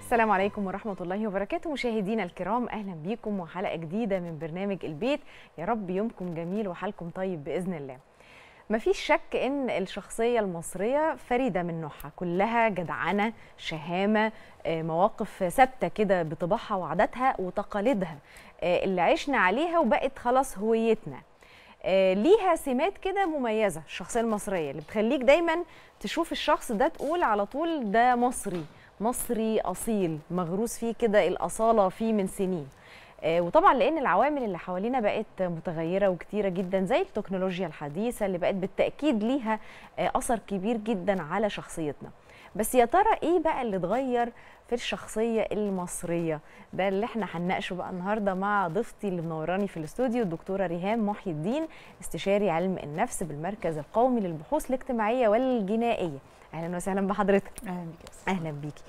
السلام عليكم ورحمة الله وبركاته مشاهدينا الكرام أهلا بيكم وحلقة جديدة من برنامج البيت يا رب يومكم جميل وحالكم طيب بإذن الله مفيش شك ان الشخصيه المصريه فريده من نوعها كلها جدعنه شهامه آه، مواقف ثابته كده بطباعها وعاداتها وتقاليدها آه، اللي عشنا عليها وبقت خلاص هويتنا آه، ليها سمات كده مميزه الشخصيه المصريه اللي بتخليك دايما تشوف الشخص ده تقول على طول ده مصري مصري اصيل مغروس فيه كده الاصاله فيه من سنين آه، وطبعا لان العوامل اللي حوالينا بقت متغيره وكتيره جدا زي التكنولوجيا الحديثه اللي بقت بالتاكيد ليها آه، اثر كبير جدا على شخصيتنا بس يا ترى ايه بقى اللي اتغير في الشخصيه المصريه ده اللي احنا هنناقشه بقى النهارده مع ضيفتي اللي منوراني في الاستوديو الدكتوره ريهام محي الدين استشاري علم النفس بالمركز القومي للبحوث الاجتماعيه والجنائيه اهلا وسهلا بحضرتك اهلا بك اهلا بيكي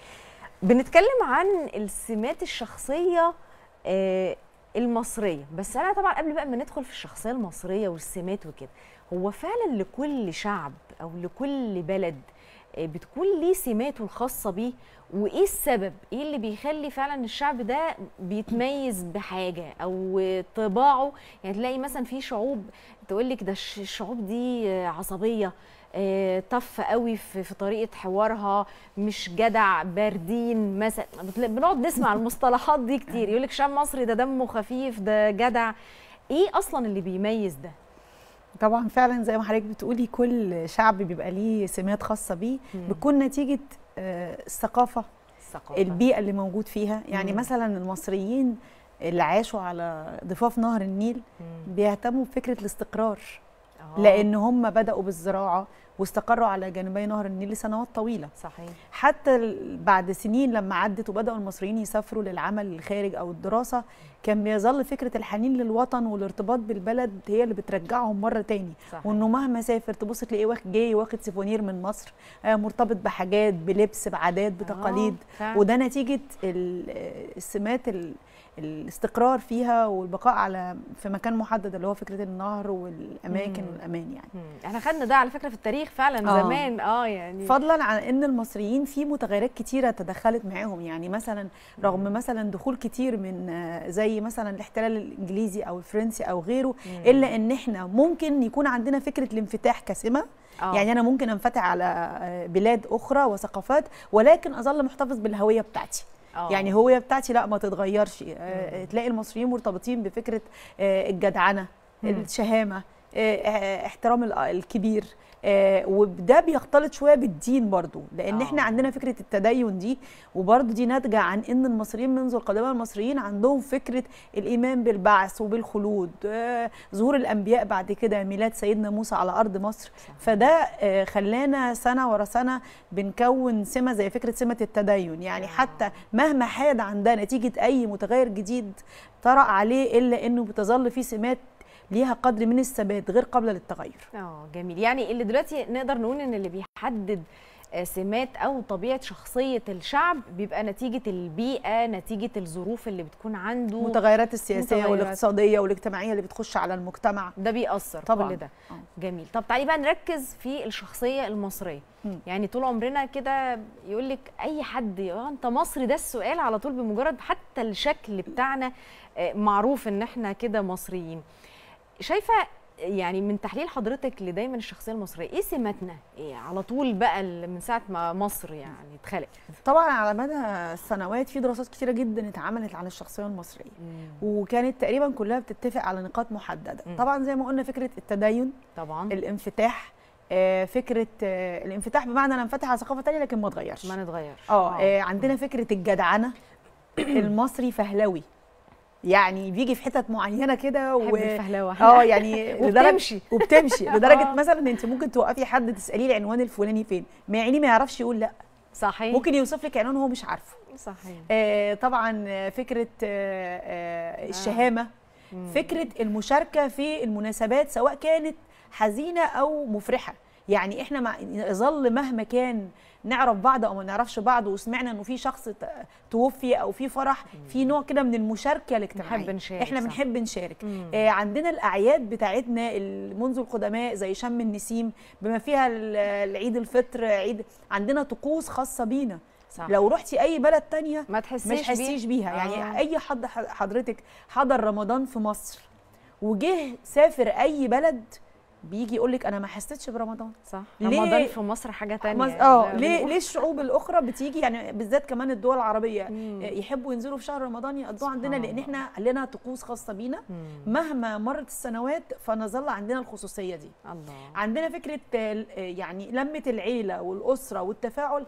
بنتكلم عن السمات الشخصيه آه، المصريه بس انا طبعا قبل بقى ما ندخل في الشخصيه المصريه والسمات وكده هو فعلا لكل شعب او لكل بلد آه، بتكون ليه سماته الخاصه بيه وايه السبب ايه اللي بيخلي فعلا الشعب ده بيتميز بحاجه او طباعه يعني تلاقي مثلا في شعوب تقول لك ده الش- الشعوب دي آه، عصبيه آه، طف قوي في في طريقه حوارها مش جدع باردين مثلا بتلا- بنقعد نسمع المصطلحات دي كتير يقول لك شعب مصري ده دمه خفيف ده جدع ايه اصلا اللي بيميز ده طبعا فعلا زي ما حضرتك بتقولي كل شعب بيبقى ليه سمات خاصه بيه مم. بتكون نتيجه آه، الثقافه الثقافه البيئه اللي موجود فيها يعني مم. مثلا المصريين اللي عاشوا على ضفاف نهر النيل مم. بيهتموا بفكره الاستقرار آه، لان هم بداوا بالزراعه واستقروا على جانبي نهر النيل لسنوات طويله صحيح حتى ال- بعد سنين لما عدت وبداوا المصريين يسافروا للعمل الخارج او الدراسه كان بيظل فكره الحنين للوطن والارتباط بالبلد هي اللي بترجعهم مره تاني صحيح وانه مهما سافر تبص تلاقيه واخد جاي واخد سيفونير من مصر آه، مرتبط بحاجات بلبس بعادات بتقاليد آه، فعلا. وده نتيجه ال- آه، السمات ال- الاستقرار فيها والبقاء على في مكان محدد اللي هو فكره النهر والاماكن مم. والامان يعني مم. احنا خدنا ده على فكره في التاريخ فعلا آه. زمان اه يعني فضلا عن ان المصريين في متغيرات كتيره تدخلت معاهم يعني مثلا رغم مثلا دخول كتير من آه، زي مثلا الاحتلال الانجليزي او الفرنسي او غيره مم. الا ان احنا ممكن يكون عندنا فكره الانفتاح كسمه آه. يعني انا ممكن انفتح على آه، بلاد اخرى وثقافات ولكن اظل محتفظ بالهويه بتاعتي آه. يعني الهويه بتاعتي لا ما تتغيرش آه، تلاقي المصريين مرتبطين بفكره آه، الجدعنه مم. الشهامه آه، آه، احترام ال- الكبير آه، وده بيختلط شويه بالدين برضو لان آه. احنا عندنا فكره التدين دي وبرضو دي ناتجه عن ان المصريين منذ القدماء المصريين عندهم فكره الايمان بالبعث وبالخلود آه، ظهور الانبياء بعد كده ميلاد سيدنا موسى على ارض مصر صح. فده آه، خلانا سنه ورا سنه بنكون سمه زي فكره سمه التدين يعني آه. حتى مهما حاد عندها نتيجه اي متغير جديد طرأ عليه الا انه بتظل فيه سمات ليها قدر من الثبات غير قابله للتغير اه جميل يعني اللي دلوقتي نقدر نقول ان اللي بيحدد آه، سمات او طبيعه شخصيه الشعب بيبقى نتيجه البيئه نتيجه الظروف اللي بتكون عنده المتغيرات السياسيه متغيرات. والاقتصاديه والاجتماعيه اللي بتخش على المجتمع ده بيأثر طبعاً. كل ده آه. جميل طب تعالي بقى نركز في الشخصيه المصريه مم. يعني طول عمرنا كده يقول لك اي حد اه انت مصري ده السؤال على طول بمجرد حتى الشكل بتاعنا آه، معروف ان احنا كده مصريين شايفه يعني من تحليل حضرتك لدايما الشخصيه المصريه ايه سماتنا ايه على طول بقى ال- من ساعه ما مصر يعني اتخلقت طبعا على مدى السنوات في دراسات كتيره جدا اتعملت عن الشخصيه المصريه وكانت تقريبا كلها بتتفق على نقاط محدده مم. طبعا زي ما قلنا فكره التدين طبعا الانفتاح آه، فكره آه، الانفتاح بمعنى انا انفتح على ثقافه تانية لكن ما اتغيرش ما نتغيرش اه آه، عندنا فكره الجدعنه المصري فهلوي يعني بيجي في حتت معينه كده و... و الفهلوه اه يعني لدرجه وبتمشي وبتمشي لدرجه آه. مثلا انت ممكن توقفي حد تساليه العنوان الفلاني فين ما يعني ما يعرفش يقول لا صحيح ممكن يوصف لك عنوان هو مش عارفه صحيح آه طبعا آه، فكره آه آه الشهامه مم. فكره المشاركه في المناسبات سواء كانت حزينه او مفرحه يعني احنا مع يظل مهما كان نعرف بعض او ما نعرفش بعض وسمعنا انه في شخص ت- توفي او في فرح في نوع كده من المشاركه الاجتماعيه نحب نشارك، احنا صح. بنحب نشارك مم. آه عندنا الاعياد بتاعتنا ال- منذ القدماء زي شم النسيم بما فيها ال- العيد الفطر عيد عندنا طقوس خاصه بينا صح لو رحتي اي بلد تانية ما تحسيش مش حسيش بيها يعني آه. اي حد حضرتك حضر رمضان في مصر وجه سافر اي بلد بيجي يقول لك انا ما حسيتش برمضان صح ليه؟ رمضان في مصر حاجه تانية مز- اه زي ما ليه بنقول. ليه الشعوب الاخرى بتيجي يعني بالذات كمان الدول العربيه مم. يحبوا ينزلوا في شهر رمضان يقضوه عندنا سبحان لان الله. احنا لنا طقوس خاصه بينا مم. مهما مرت السنوات فنظل عندنا الخصوصيه دي الله عندنا فكره آه، يعني لمه العيله والاسره والتفاعل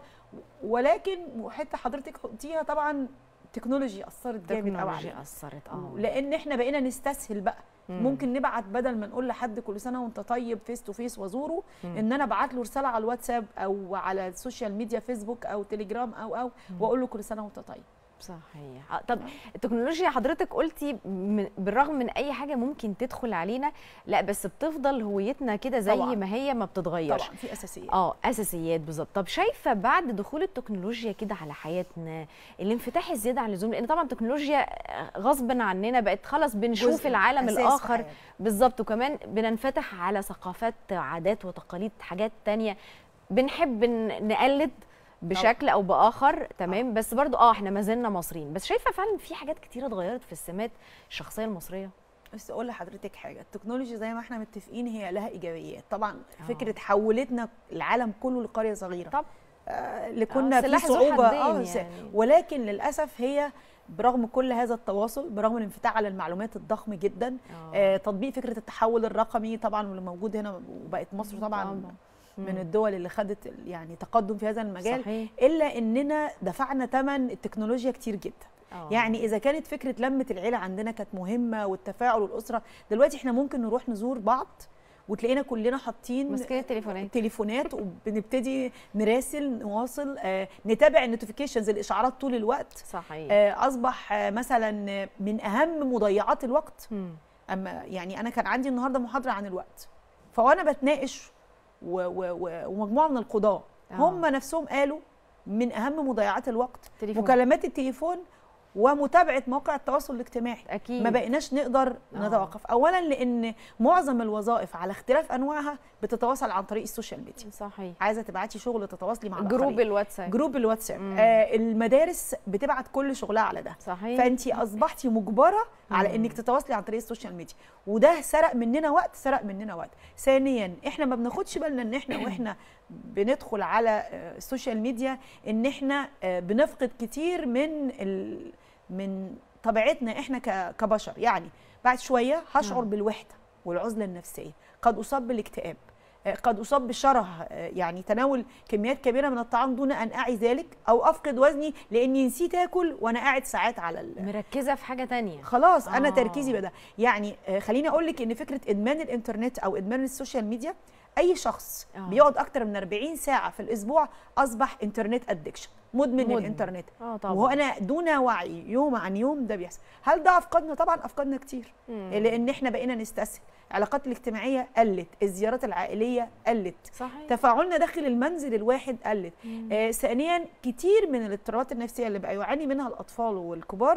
ولكن وحته حضرتك قلتيها طبعا التكنولوجي اثرت جامد قوي التكنولوجيا علينا اثرت اه لان احنا بقينا نستسهل بقى مم. ممكن نبعت بدل ما نقول لحد كل سنه وانت طيب فيس تو فيس وازوره مم. ان انا ابعت له رساله على الواتساب او على السوشيال ميديا فيسبوك او تليجرام او او واقول له كل سنه وانت طيب صحيح آه، طب التكنولوجيا حضرتك قلتي من- بالرغم من اي حاجه ممكن تدخل علينا لا بس بتفضل هويتنا كده زي طبعاً. ما هي ما بتتغيرش طبعا في اساسيات اه اساسيات بالظبط طب شايفه بعد دخول التكنولوجيا كده على حياتنا الانفتاح الزياده عن اللزوم لان طبعا التكنولوجيا غصبا عننا بقت خلاص بنشوف جزء العالم أساس في الاخر حياتنا. بالظبط وكمان بننفتح على ثقافات عادات وتقاليد حاجات تانية بنحب ن- نقلد بشكل او باخر تمام بس برضو اه احنا ما زلنا مصريين بس شايفه فعلا في حاجات كتيره اتغيرت في السمات الشخصيه المصريه بس اقول لحضرتك حاجه التكنولوجيا زي ما احنا متفقين هي لها ايجابيات طبعا آه. فكره حولتنا العالم كله لقريه صغيره طب آه اللي كنا آه، في سلاح ذو صعوبه حدين س- يعني. ولكن للاسف هي برغم كل هذا التواصل برغم الانفتاح على المعلومات الضخم جدا آه. آه تطبيق فكره التحول الرقمي طبعا واللي موجود هنا وبقت مصر طبعا طبعاً. من الدول اللي خدت ال- يعني تقدم في هذا المجال صحيح الا اننا دفعنا ثمن التكنولوجيا كتير جدا آه. يعني اذا كانت فكره لمه العيله عندنا كانت مهمه والتفاعل والاسره دلوقتي احنا ممكن نروح نزور بعض وتلاقينا كلنا حاطين ماسكين التليفونات تليفونات وبنبتدي نراسل نواصل آه نتابع النوتيفيكيشنز الاشعارات طول الوقت صحيح آه اصبح آه مثلا آه، من اهم مضيعات الوقت مم. اما يعني انا كان عندي النهارده محاضره عن الوقت فوانا بتناقش و و و ومجموعه من القضاه آه. هم نفسهم قالوا من اهم مضيعات الوقت تليفون. مكالمات التليفون ومتابعه مواقع التواصل الاجتماعي اكيد ما بقيناش نقدر آه. نتوقف اولا لان معظم الوظائف على اختلاف انواعها بتتواصل عن طريق السوشيال ميديا صحيح عايزه تبعتي شغل تتواصلي مع جروب الآخرين. الواتساب جروب الواتساب مم. آه المدارس بتبعت كل شغلها على ده صحيح فانت اصبحتي مجبره على مم. انك تتواصلي عن طريق السوشيال ميديا وده سرق مننا وقت سرق مننا وقت ثانيا احنا ما بناخدش بالنا ان احنا واحنا بندخل على آه، السوشيال ميديا ان احنا آه، بنفقد كتير من ال... من طبيعتنا احنا ك- كبشر يعني بعد شويه هشعر مم. بالوحده والعزله النفسيه قد اصاب بالاكتئاب آه، قد اصاب بشره آه، يعني تناول كميات كبيره من الطعام دون ان اعي ذلك او افقد وزني لاني نسيت اكل وانا قاعد ساعات على ال... مركزه في حاجه تانية خلاص انا آه. تركيزي بدا يعني آه، خليني اقول لك ان فكره ادمان الانترنت او ادمان السوشيال ميديا اي شخص آه. بيقعد اكتر من 40 ساعه في الاسبوع اصبح انترنت ادكشن مدمن, مدمن. الانترنت اه طبعا وهو انا دون وعي يوم عن يوم ده بيحصل هل ده افقدنا طبعا افقدنا كتير مم. لان احنا بقينا نستسهل العلاقات الاجتماعيه قلت الزيارات العائليه قلت صحيح تفاعلنا داخل المنزل الواحد قلت مم. آه ثانيا كتير من الاضطرابات النفسيه اللي بقى يعاني منها الاطفال والكبار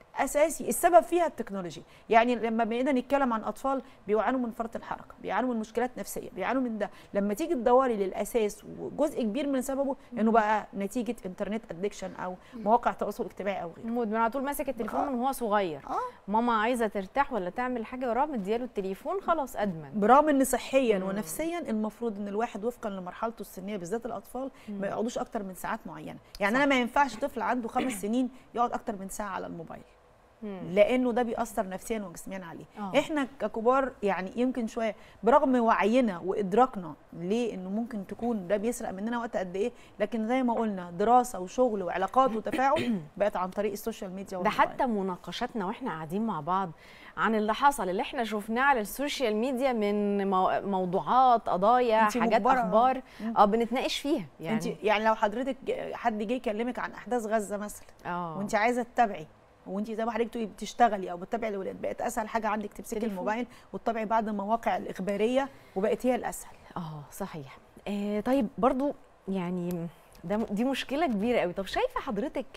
اساسي السبب فيها التكنولوجيا يعني لما بقينا نتكلم عن اطفال بيعانوا من فرط الحركه بيعانوا من مشكلات نفسيه بيعانوا من ده لما تيجي تدوري للاساس وجزء كبير من سببه انه بقى نتيجه انترنت ادكشن او مواقع التواصل الاجتماعي او غيره مدمن على طول ماسك التليفون آه. من وهو صغير اه ماما عايزه ترتاح ولا تعمل حاجه وراه مدياله التليفون خلاص ادمن برغم ان صحيا مم. ونفسيا المفروض ان الواحد وفقا لمرحلته السنيه بالذات الاطفال مم. ما يقعدوش اكتر من ساعات معينه يعني صح. انا ما ينفعش طفل عنده خمس سنين يقعد اكتر من ساعه على الموبايل مم. لانه ده بيأثر نفسيا وجسميا عليه آه. احنا ككبار يعني يمكن شويه برغم وعينا وادراكنا ليه انه ممكن تكون ده بيسرق مننا وقت قد ايه لكن زي ما قلنا دراسه وشغل وعلاقات وتفاعل بقت عن طريق السوشيال ميديا ده والموبايل. حتى مناقشاتنا واحنا قاعدين مع بعض عن اللي حصل اللي احنا شفناه على السوشيال ميديا من مو- موضوعات قضايا انتي حاجات مجبرة. اخبار مم. اه بنتناقش فيها يعني انت يعني يعني لو حضرتك ج- حد جه يكلمك عن احداث غزه مثلا اه وانت عايزه تتابعي وانت زي ما حضرتك تقولي بتشتغلي او بتتابعي الاولاد بقت اسهل حاجه عندك تمسكي تليفون. الموبايل وتتابعي بعض المواقع الاخباريه وبقت هي الاسهل اه صحيح آه طيب برضو يعني ده دي مشكله كبيره قوي طب شايفه حضرتك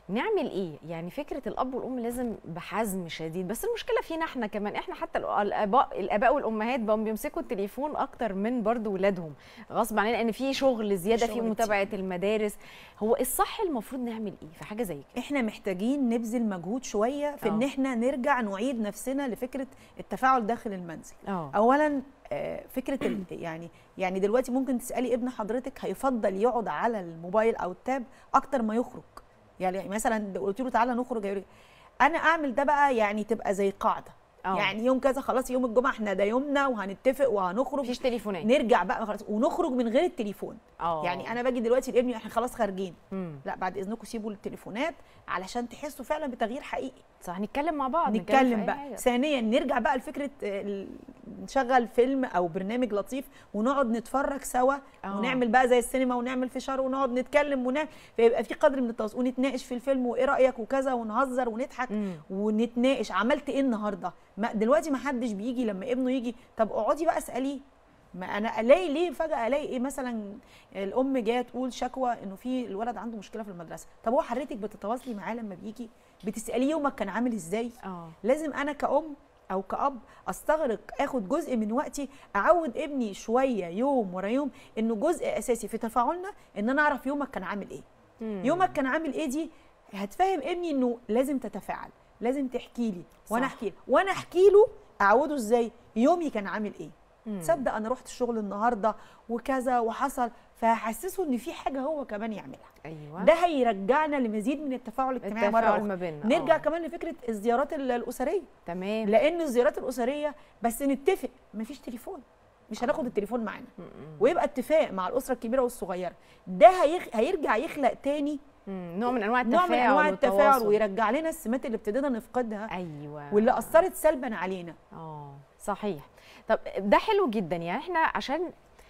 نعمل ايه يعني فكره الاب والام لازم بحزم شديد بس المشكله فينا احنا كمان احنا حتى الأ- الاباء الاباء والامهات بقوا بيمسكوا التليفون اكتر من برضو ولادهم غصب عننا ان في شغل زياده في شغل متابعه المدارس هو الصح المفروض نعمل ايه في حاجه زي كده احنا محتاجين نبذل مجهود شويه في ان آه. احنا نرجع نعيد نفسنا لفكره التفاعل داخل المنزل اه اولا آه، فكره ال- يعني يعني دلوقتي ممكن تسالي ابن حضرتك هيفضل يقعد على الموبايل او التاب اكتر ما يخرج يعني مثلا لو قلت له تعالى نخرج هيقول لي انا اعمل ده بقى يعني تبقى زي قاعده آه. يعني يوم كذا خلاص يوم الجمعه احنا ده يومنا وهنتفق وهنخرج مفيش تليفونات نرجع بقى خلاص ونخرج من غير التليفون اه يعني انا باجي دلوقتي لابني احنا خلاص خارجين مم. لا بعد اذنكم سيبوا التليفونات علشان تحسوا فعلا بتغيير حقيقي صح نتكلم مع بعض في نتكلم أي بقى حاجة. ثانيا نرجع بقى لفكره آه، ال- نشغل فيلم او برنامج لطيف ونقعد نتفرج سوا آه. ونعمل بقى زي السينما ونعمل فشار ونقعد نتكلم ونعمل فيبقى في قدر من التواصل ونتناقش في الفيلم وايه رايك وكذا ونهزر ونضحك مم. ونتناقش عملت ايه النهارده ما دلوقتي ما حدش بيجي لما ابنه يجي طب اقعدي بقى اساليه ما انا الاقي ليه فجاه الاقي ايه مثلا الام جايه تقول شكوى انه في الولد عنده مشكله في المدرسه طب هو حضرتك بتتواصلي معاه لما بيجي بتساليه يومك كان عامل ازاي اه لازم انا كأم او كأب استغرق اخد جزء من وقتي اعود ابني شويه يوم ورا يوم انه جزء اساسي في تفاعلنا ان انا اعرف يومك كان عامل ايه مم. يومك كان عامل ايه دي هتفهم ابني انه لازم تتفاعل لازم تحكي لي وانا صح. احكي له وانا احكي له اعوده ازاي يومي كان عامل ايه مم. تصدق انا رحت الشغل النهارده وكذا وحصل فهحسسه ان في حاجه هو كمان يعملها ايوه ده هيرجعنا لمزيد من التفاعل الاجتماعي مره التفاعل أخرى. ما بيننا نرجع آه. كمان لفكره الزيارات ال- الاسريه تمام لان الزيارات الاسريه بس نتفق مفيش تليفون مش هناخد التليفون معانا مم. ويبقى اتفاق مع الاسره الكبيره والصغيره ده هيخ... هيرجع يخلق تاني مم. نوع من انواع التفاعل نوع من انواع التفاعل والتواصل. ويرجع لنا السمات اللي ابتدينا نفقدها ايوه واللي اثرت سلبا علينا اه صحيح طب ده حلو جدا يعني احنا عشان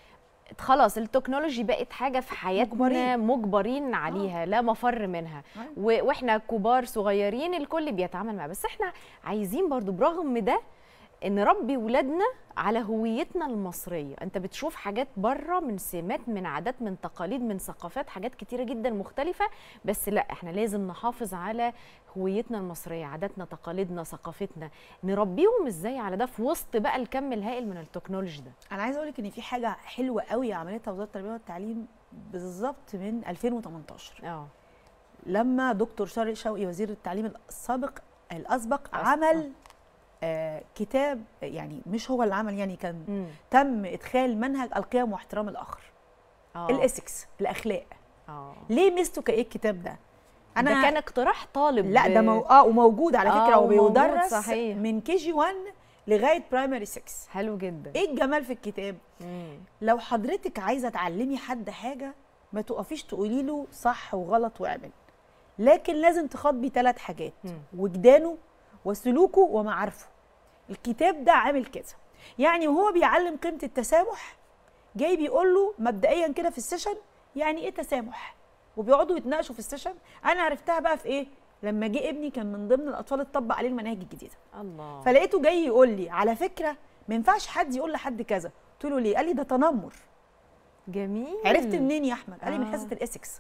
خلاص التكنولوجي بقت حاجه في حياتنا مجبرين. مجبرين عليها لا مفر منها أيوة. و- واحنا كبار صغيرين الكل بيتعامل معاها بس احنا عايزين برضو برغم ده نربي ولادنا على هويتنا المصريه انت بتشوف حاجات بره من سمات من عادات من تقاليد من ثقافات حاجات كتيره جدا مختلفه بس لا احنا لازم نحافظ على هويتنا المصريه عاداتنا تقاليدنا ثقافتنا نربيهم ازاي على ده في وسط بقى الكم الهائل من التكنولوجي ده انا عايزه اقول لك ان في حاجه حلوه قوي عملتها وزاره التربيه والتعليم بالظبط من 2018 اه لما دكتور شرقي شوقي وزير التعليم السابق الاسبق أسبق. عمل آه كتاب يعني مش هو اللي عمل يعني كان مم. تم ادخال منهج القيم واحترام الاخر اه الاسكس الاخلاق اه ليه ميزته كايه الكتاب ده ده كان اقتراح طالب لا ده مو... اه وموجود على آه، فكره وموجود، وبيدرس صحيح. من كي جي 1 لغايه برايمري 6 حلو جدا ايه الجمال في الكتاب مم. لو حضرتك عايزه تعلمي حد حاجه ما تقفيش تقولي له صح وغلط واعمل لكن لازم تخاطبي ثلاث حاجات مم. وجدانه وسلوكه ومعارفه الكتاب ده عامل كده يعني وهو بيعلم قيمه التسامح جاي بيقول له مبدئيا كده في السيشن يعني ايه تسامح وبيقعدوا يتناقشوا في السيشن انا عرفتها بقى في ايه لما جه ابني كان من ضمن الاطفال اتطبق عليه المناهج الجديده الله فلقيته جاي يقول لي على فكره ما ينفعش حد يقول لحد كذا قلت له ليه قال لي ده تنمر جميل عرفت منين يا احمد قال لي من آه. حصه الاسكس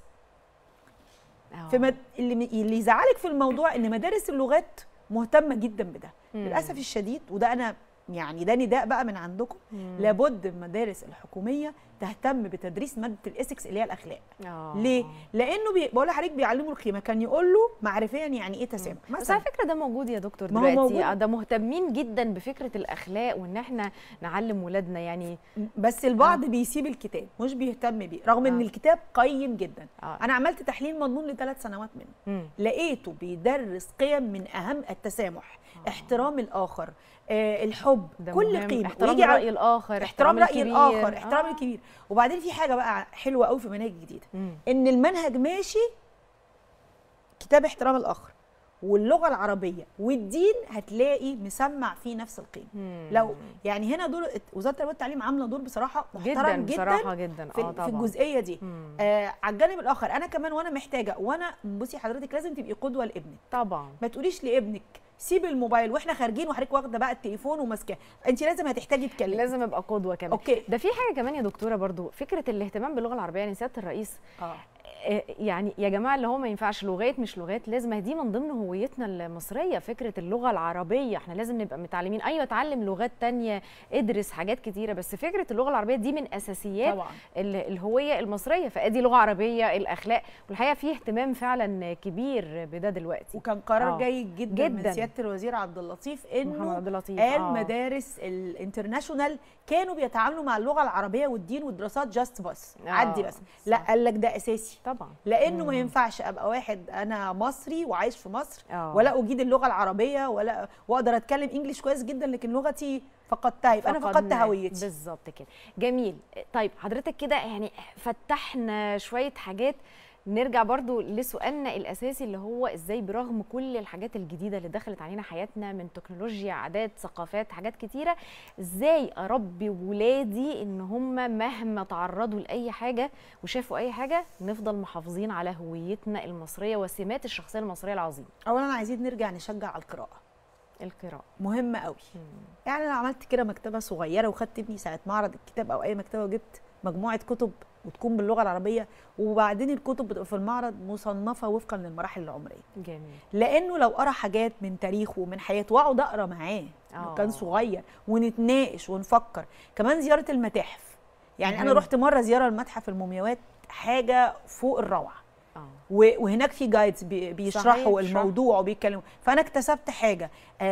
آه. في مد... اللي اللي يزعلك في الموضوع ان مدارس اللغات مهتمه جدا بده مم. للاسف الشديد وده انا يعني ده نداء بقى من عندكم مم. لابد المدارس الحكوميه تهتم بتدريس ماده الاسكس اللي هي الاخلاق آه. ليه لانه بي... بقول لحضرتك بيعلموا القيمه كان يقول له معرفيا يعني ايه تسامح بس على فكره ده موجود يا دكتور ما هو دلوقتي موجود. آه، ده مهتمين جدا بفكره الاخلاق وان احنا نعلم ولادنا يعني بس البعض بيسيب الكتاب مش بيهتم بيه رغم ان آه. الكتاب قيم جدا آه. انا عملت تحليل مضمون لثلاث سنوات منه مم. لقيته بيدرس قيم من اهم التسامح احترام الاخر آه الحب ده كل مهم. قيمه احترام ويجي على- الراي الاخر احترام راي الكبير. الاخر احترام آه. الكبير وبعدين في حاجه بقى حلوه قوي في مناهج جديده مم. ان المنهج ماشي كتاب احترام الاخر واللغه العربيه والدين هتلاقي مسمع فيه نفس القيمه مم. لو يعني هنا دور وزاره التربيه والتعليم عامله دور بصراحه جدا محترم جدا, بصراحه جدا في, اه طبعا في الجزئيه دي مم. آه على الجانب الاخر انا كمان وانا محتاجه وانا بصي حضرتك لازم تبقي قدوه لابنك طبعا ما تقوليش لابنك سيب الموبايل واحنا خارجين وحضرتك واخده بقى التليفون وماسكاه انت لازم هتحتاجي تكلمي لازم ابقى قدوه كمان اوكي ده في حاجه كمان يا دكتوره برضو فكره الاهتمام باللغه العربيه يعني سياده الرئيس اه آه، يعني يا جماعه اللي هو ما ينفعش لغات مش لغات لازم ما هي دي من ضمن هويتنا المصريه فكره اللغه العربيه احنا لازم نبقى متعلمين ايوه اتعلم لغات تانية ادرس حاجات كتيره بس فكره اللغه العربيه دي من اساسيات طبعا ال- الهويه المصريه فادي لغه عربيه الاخلاق والحقيقه في اهتمام فعلا كبير بده دلوقتي وكان قرار آه. جيد جدا, جداً. من سياده الوزير عبد اللطيف محمد انه عبد اللطيف قال آه. مدارس الانترناشونال كانوا بيتعاملوا مع اللغه العربيه والدين والدراسات جاست بس آه، عدي بس لا صح. قال لك ده اساسي طبعا لانه ما مم. ينفعش ابقى واحد انا مصري وعايش في مصر آه. ولا اجيد اللغه العربيه ولا واقدر اتكلم انجليش كويس جدا لكن لغتي فقدتها يبقى انا فقدت فقدنا. هويتي بالظبط كده جميل طيب حضرتك كده يعني فتحنا شويه حاجات نرجع برضو لسؤالنا الاساسي اللي هو ازاي برغم كل الحاجات الجديده اللي دخلت علينا حياتنا من تكنولوجيا عادات ثقافات حاجات كتيره ازاي اربي ولادي ان هم مهما تعرضوا لاي حاجه وشافوا اي حاجه نفضل محافظين على هويتنا المصريه وسمات الشخصيه المصريه العظيمه اولا عايزين نرجع نشجع على القراءه القراءه مهمه قوي يعني انا عملت كده مكتبه صغيره وخدت ابني ساعه معرض الكتاب او اي مكتبه وجبت مجموعه كتب وتكون باللغه العربيه وبعدين الكتب بتبقى في المعرض مصنفه وفقا للمراحل العمريه جميل لانه لو قرا حاجات من تاريخه ومن حياته واقعد اقرا معاه آه. كان صغير ونتناقش ونفكر كمان زياره المتاحف يعني انا مهم. رحت مره زياره المتحف المومياوات حاجه فوق الروعه اه و- وهناك في جايدز بي- بيشرحوا بيشرحوا. الموضوع وبيتكلموا فانا اكتسبت حاجه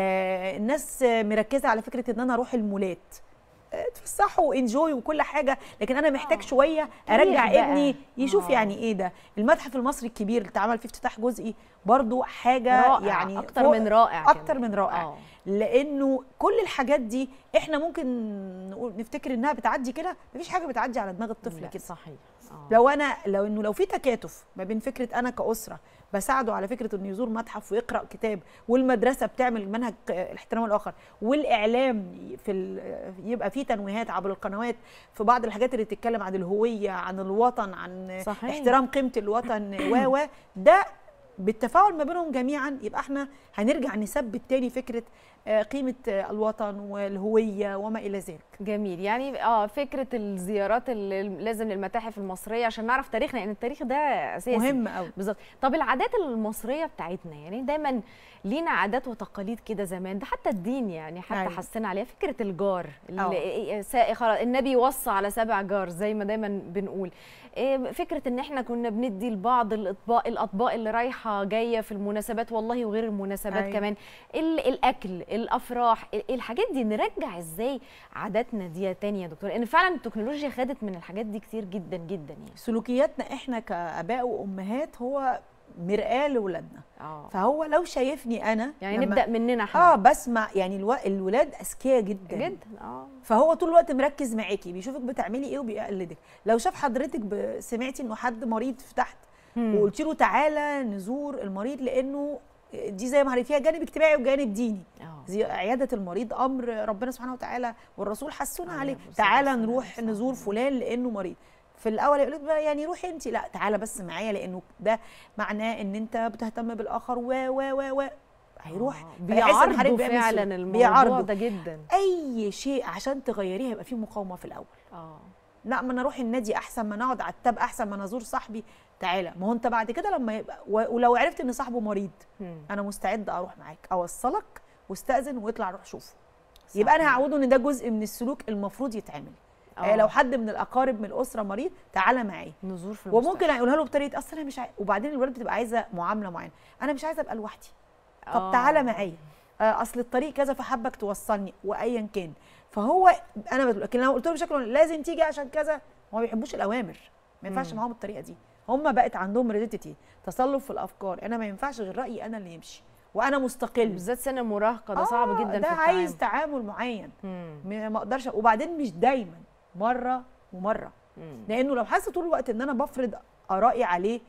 آه الناس آه، مركزه على فكره ان انا اروح المولات آه، اتفسحوا وانجوي وكل حاجه لكن انا محتاج آه. شويه تاريخ ارجع بقى. ابني يشوف آه. يعني ايه ده المتحف المصري الكبير اللي اتعمل فيه افتتاح جزئي برضو حاجه رائع يعني اكتر فوق- من رائع اكتر كمان. من رائع آه. لانه كل الحاجات دي احنا ممكن نقول نفتكر انها بتعدي كده مفيش حاجه بتعدي على دماغ الطفل لا، كده صحيح آه. لو انا لو انه لو في تكاتف ما بين فكره انا كاسره بساعده على فكره انه يزور متحف ويقرا كتاب والمدرسه بتعمل منهج الاحترام الاخر والاعلام في ال- يبقى في تنويهات عبر القنوات في بعض الحاجات اللي بتتكلم عن الهويه عن الوطن عن صحيح. احترام قيمه الوطن و و ده بالتفاعل ما بينهم جميعا يبقى احنا هنرجع نثبت تاني فكره آه، قيمه آه، الوطن والهويه وما الى ذلك جميل يعني اه فكره الزيارات اللي لازم للمتاحف المصريه عشان نعرف تاريخنا لان التاريخ ده اساسي مهم قوي بالظبط طب العادات المصريه بتاعتنا يعني دايما لينا عادات وتقاليد كده زمان ده حتى الدين يعني حتى أيوة. حسنا عليها فكره الجار أه. اللي سا- خلاص النبي وصى على سبع جار زي ما دايما بنقول إيه فكره ان احنا كنا بندي لبعض الاطباق الاطباق اللي رايحه جايه في المناسبات والله وغير المناسبات أيوة. كمان ال- الاكل الافراح ال- الحاجات دي نرجع ازاي عاداتنا دي تاني يا دكتور لان فعلا التكنولوجيا خدت من الحاجات دي كتير جدا جدا يعني سلوكياتنا احنا كاباء وامهات هو مرآة لاولادنا اه فهو لو شايفني انا يعني لما- نبدا مننا احنا اه بسمع يعني الو... الولاد اذكياء جدا جدا اه فهو طول الوقت مركز معاكي بيشوفك بتعملي ايه وبيقلدك لو شاف حضرتك ب... سمعتي انه حد مريض في تحت مم. وقلت له تعالى نزور المريض لانه دي زي ما فيها جانب اجتماعي وجانب ديني اه زي عياده المريض امر ربنا سبحانه وتعالى والرسول حسونا عليه عليه الصلاة تعالى والسلام. نروح صح. نزور فلان لانه مريض في الاول يقول لك بقى يعني روحي انت لا تعالى بس معايا لانه ده معناه ان انت بتهتم بالاخر و و و و هيروح آه. فيحس إن حضرتك بيعرضوا بيعمل فعلا سلوك. الموضوع بيعرضوا. ده جدا اي شيء عشان تغيريه هيبقى فيه مقاومه في الاول اه لا ما انا اروح النادي احسن ما انا اقعد على التاب احسن ما انا ازور صاحبي تعالى ما هو انت بعد كده لما يبقى و- ولو عرفت ان صاحبه مريض مم. انا مستعد اروح معاك اوصلك واستاذن واطلع روح شوفه يبقى انا صحيح. هعوده ان ده جزء من السلوك المفروض يتعمل آه. آه. لو حد من الاقارب من الاسره مريض تعالى معايا نزور في وممكن المستشفى. اقولها له بطريقه اصل انا مش عايز وبعدين الولد بتبقى عايزه معامله معينه انا مش عايزه ابقى لوحدي طب آه. تعالى معايا آه، اصل الطريق كذا فحبك توصلني وايا كان فهو انا بقول لكن لو قلت له بشكل لازم تيجي عشان كذا هو ما بيحبوش الاوامر ما ينفعش مم. معاهم الطريقه دي هم بقت عندهم ريديتي تصلب في الافكار انا ما ينفعش غير رايي انا اللي يمشي وانا مستقل بالذات سن المراهقه ده صعب آه، جدا ده في عايز التعامل تعامل معين مم. ما ما اقدرش وبعدين مش دايما مره ومره مم. لانه لو حس طول الوقت ان انا بفرض ارائي عليه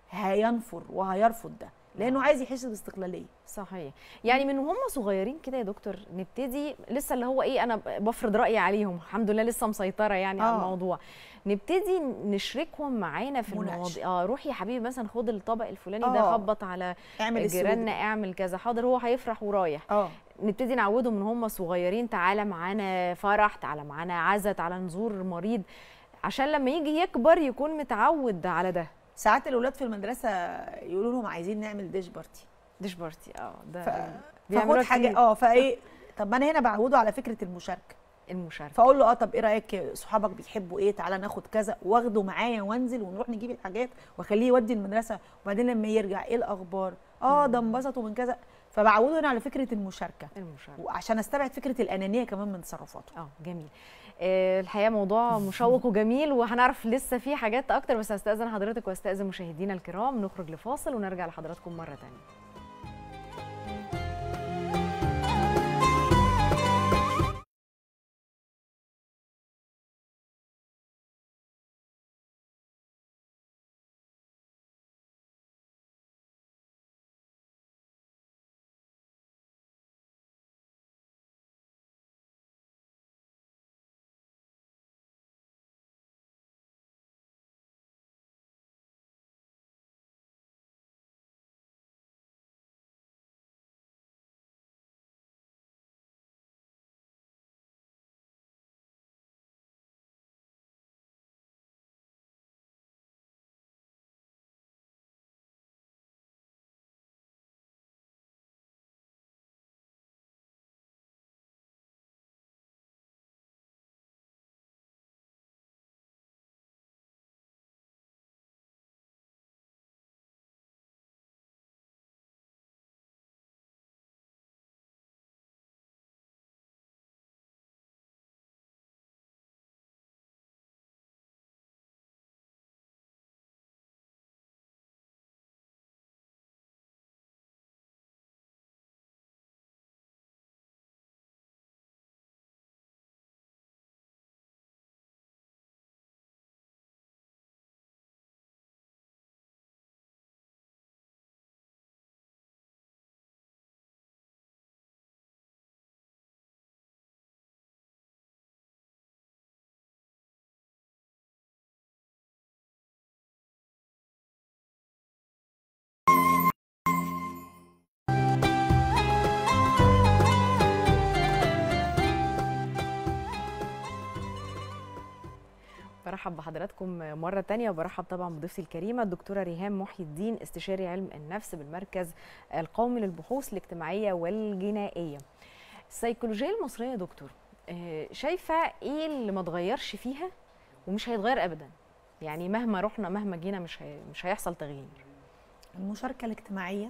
هينفر وهيرفض ده لانه عايز يحس باستقلاليه صحيح يعني من هم صغيرين كده يا دكتور نبتدي لسه اللي هو ايه انا بفرض رايي عليهم الحمد لله لسه مسيطره يعني على آه. الموضوع نبتدي نشركهم معانا في مناقشة. المواضيع اه روح يا حبيبي مثلا خد الطبق الفلاني ده آه. خبط على اعمل السلوك جيراننا ده. اعمل كذا حاضر هو هيفرح ورايح اه نبتدي نعودهم من هم صغيرين تعالى معانا فرح تعالى معانا عزا تعالى نزور مريض عشان لما يجي يكبر يكون متعود على ده ساعات الاولاد في المدرسه يقولوا لهم عايزين نعمل ديش بارتي ديش بارتي اه ده ف... بيعملوها فاخد حاجه كتير. اه فايه طب ما انا هنا بعوده على فكره المشاركه المشاركه فاقول له اه طب ايه رايك صحابك بيحبوا ايه تعالى ناخد كذا واخده معايا وانزل ونروح نجيب الحاجات واخليه يودي المدرسه وبعدين لما يرجع ايه الاخبار اه ده انبسطوا من كذا فبعوده هنا على فكره المشاركه المشاركه وعشان استبعد فكره الانانيه كمان من تصرفاته اه جميل آه، الحقيقه موضوع مشوق وجميل وهنعرف لسه في حاجات اكتر بس هستاذن حضرتك واستاذن مشاهدينا الكرام نخرج لفاصل ونرجع لحضراتكم مره تانية برحب بحضراتكم مرة تانية وبرحب طبعا بضيفتي الكريمة الدكتورة ريهام محي الدين استشاري علم النفس بالمركز القومي للبحوث الاجتماعية والجنائية السيكولوجية المصرية يا دكتور آه، شايفة ايه اللي ما اتغيرش فيها ومش هيتغير ابدا يعني مهما رحنا مهما جينا مش هي... مش هيحصل تغيير المشاركه الاجتماعيه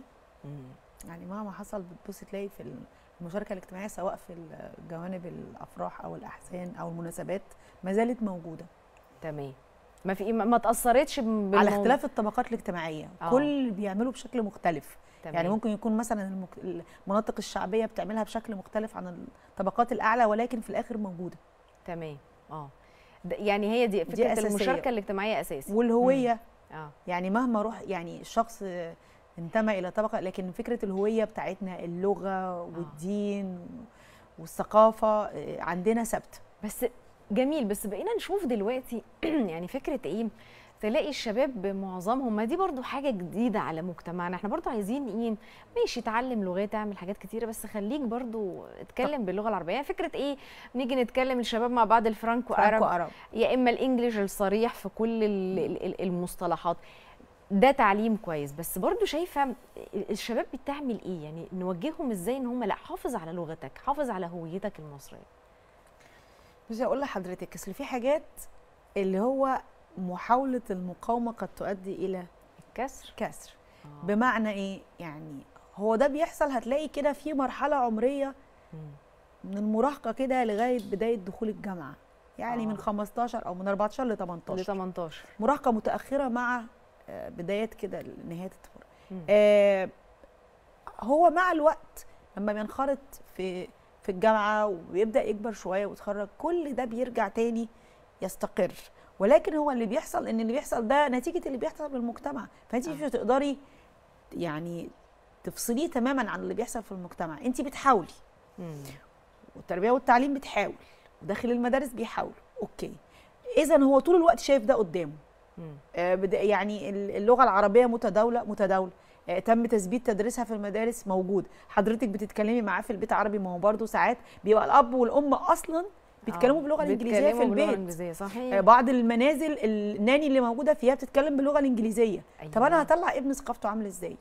يعني مهما حصل بتبص تلاقي في المشاركه الاجتماعيه سواء في جوانب الافراح او الاحزان او المناسبات ما زالت موجوده تمام ما في ما ما اتاثرتش بالموضوع على اختلاف الطبقات الاجتماعيه آه. كل بيعملوا بشكل مختلف تمام. يعني ممكن يكون مثلا المك... المناطق الشعبيه بتعملها بشكل مختلف عن الطبقات الاعلى ولكن في الاخر موجوده تمام اه ده- يعني هي دي فكره أساسية. المشاركه الاجتماعيه اساسي والهويه اه يعني مهما روح يعني الشخص انتمى الى طبقه لكن فكره الهويه بتاعتنا اللغه والدين والثقافه عندنا ثابته بس جميل بس بقينا نشوف دلوقتي يعني فكره ايه تلاقي الشباب معظمهم ما دي برضو حاجه جديده على مجتمعنا احنا برضو عايزين ايه ماشي تعلم لغات اعمل حاجات كتيره بس خليك برضو اتكلم باللغه العربيه يعني فكره ايه نيجي نتكلم الشباب مع بعض الفرانكو فرانكو عرب عرب يا اما الانجليش الصريح في كل ال- ال- ال- المصطلحات ده تعليم كويس بس برضو شايفه الشباب بتعمل ايه يعني نوجههم ازاي ان هم لا حافظ على لغتك حافظ على هويتك المصريه بصي اقول لحضرتك اصل في حاجات اللي هو محاوله المقاومه قد تؤدي الى الكسر كسر آه. بمعنى ايه يعني هو ده بيحصل هتلاقي كده في مرحله عمريه مم. من المراهقه كده لغايه بدايه دخول الجامعه يعني آه. من 15 او من 14 ل ل 18 18 مراهقه متاخره مع آه، بدايات كده نهايه الطفوله مم. آه، هو مع الوقت لما بينخرط في في الجامعه وبيبدا يكبر شويه ويتخرج كل ده بيرجع تاني يستقر ولكن هو اللي بيحصل ان اللي بيحصل ده نتيجه اللي بيحصل بالمجتمع فانت مش آه. هتقدري يعني تفصليه تماما عن اللي بيحصل في المجتمع انت بتحاولي مم. والتربيه والتعليم بتحاول وداخل المدارس بيحاول اوكي اذا هو طول الوقت شايف ده قدامه مم. آه، بد- يعني ال- اللغه العربيه متداوله متداوله آه، تم تثبيت تدريسها في المدارس موجود حضرتك بتتكلمي معاه في البيت عربي ما هو برضه ساعات بيبقى الاب والام اصلا بيتكلموا آه، باللغه الانجليزيه بيتكلموا في باللغة البيت الانجليزيه آه، صحيح بعض المنازل الناني اللي موجوده فيها بتتكلم باللغه الانجليزيه طب انا أيوة. هطلع ابني ثقافته عامله ازاي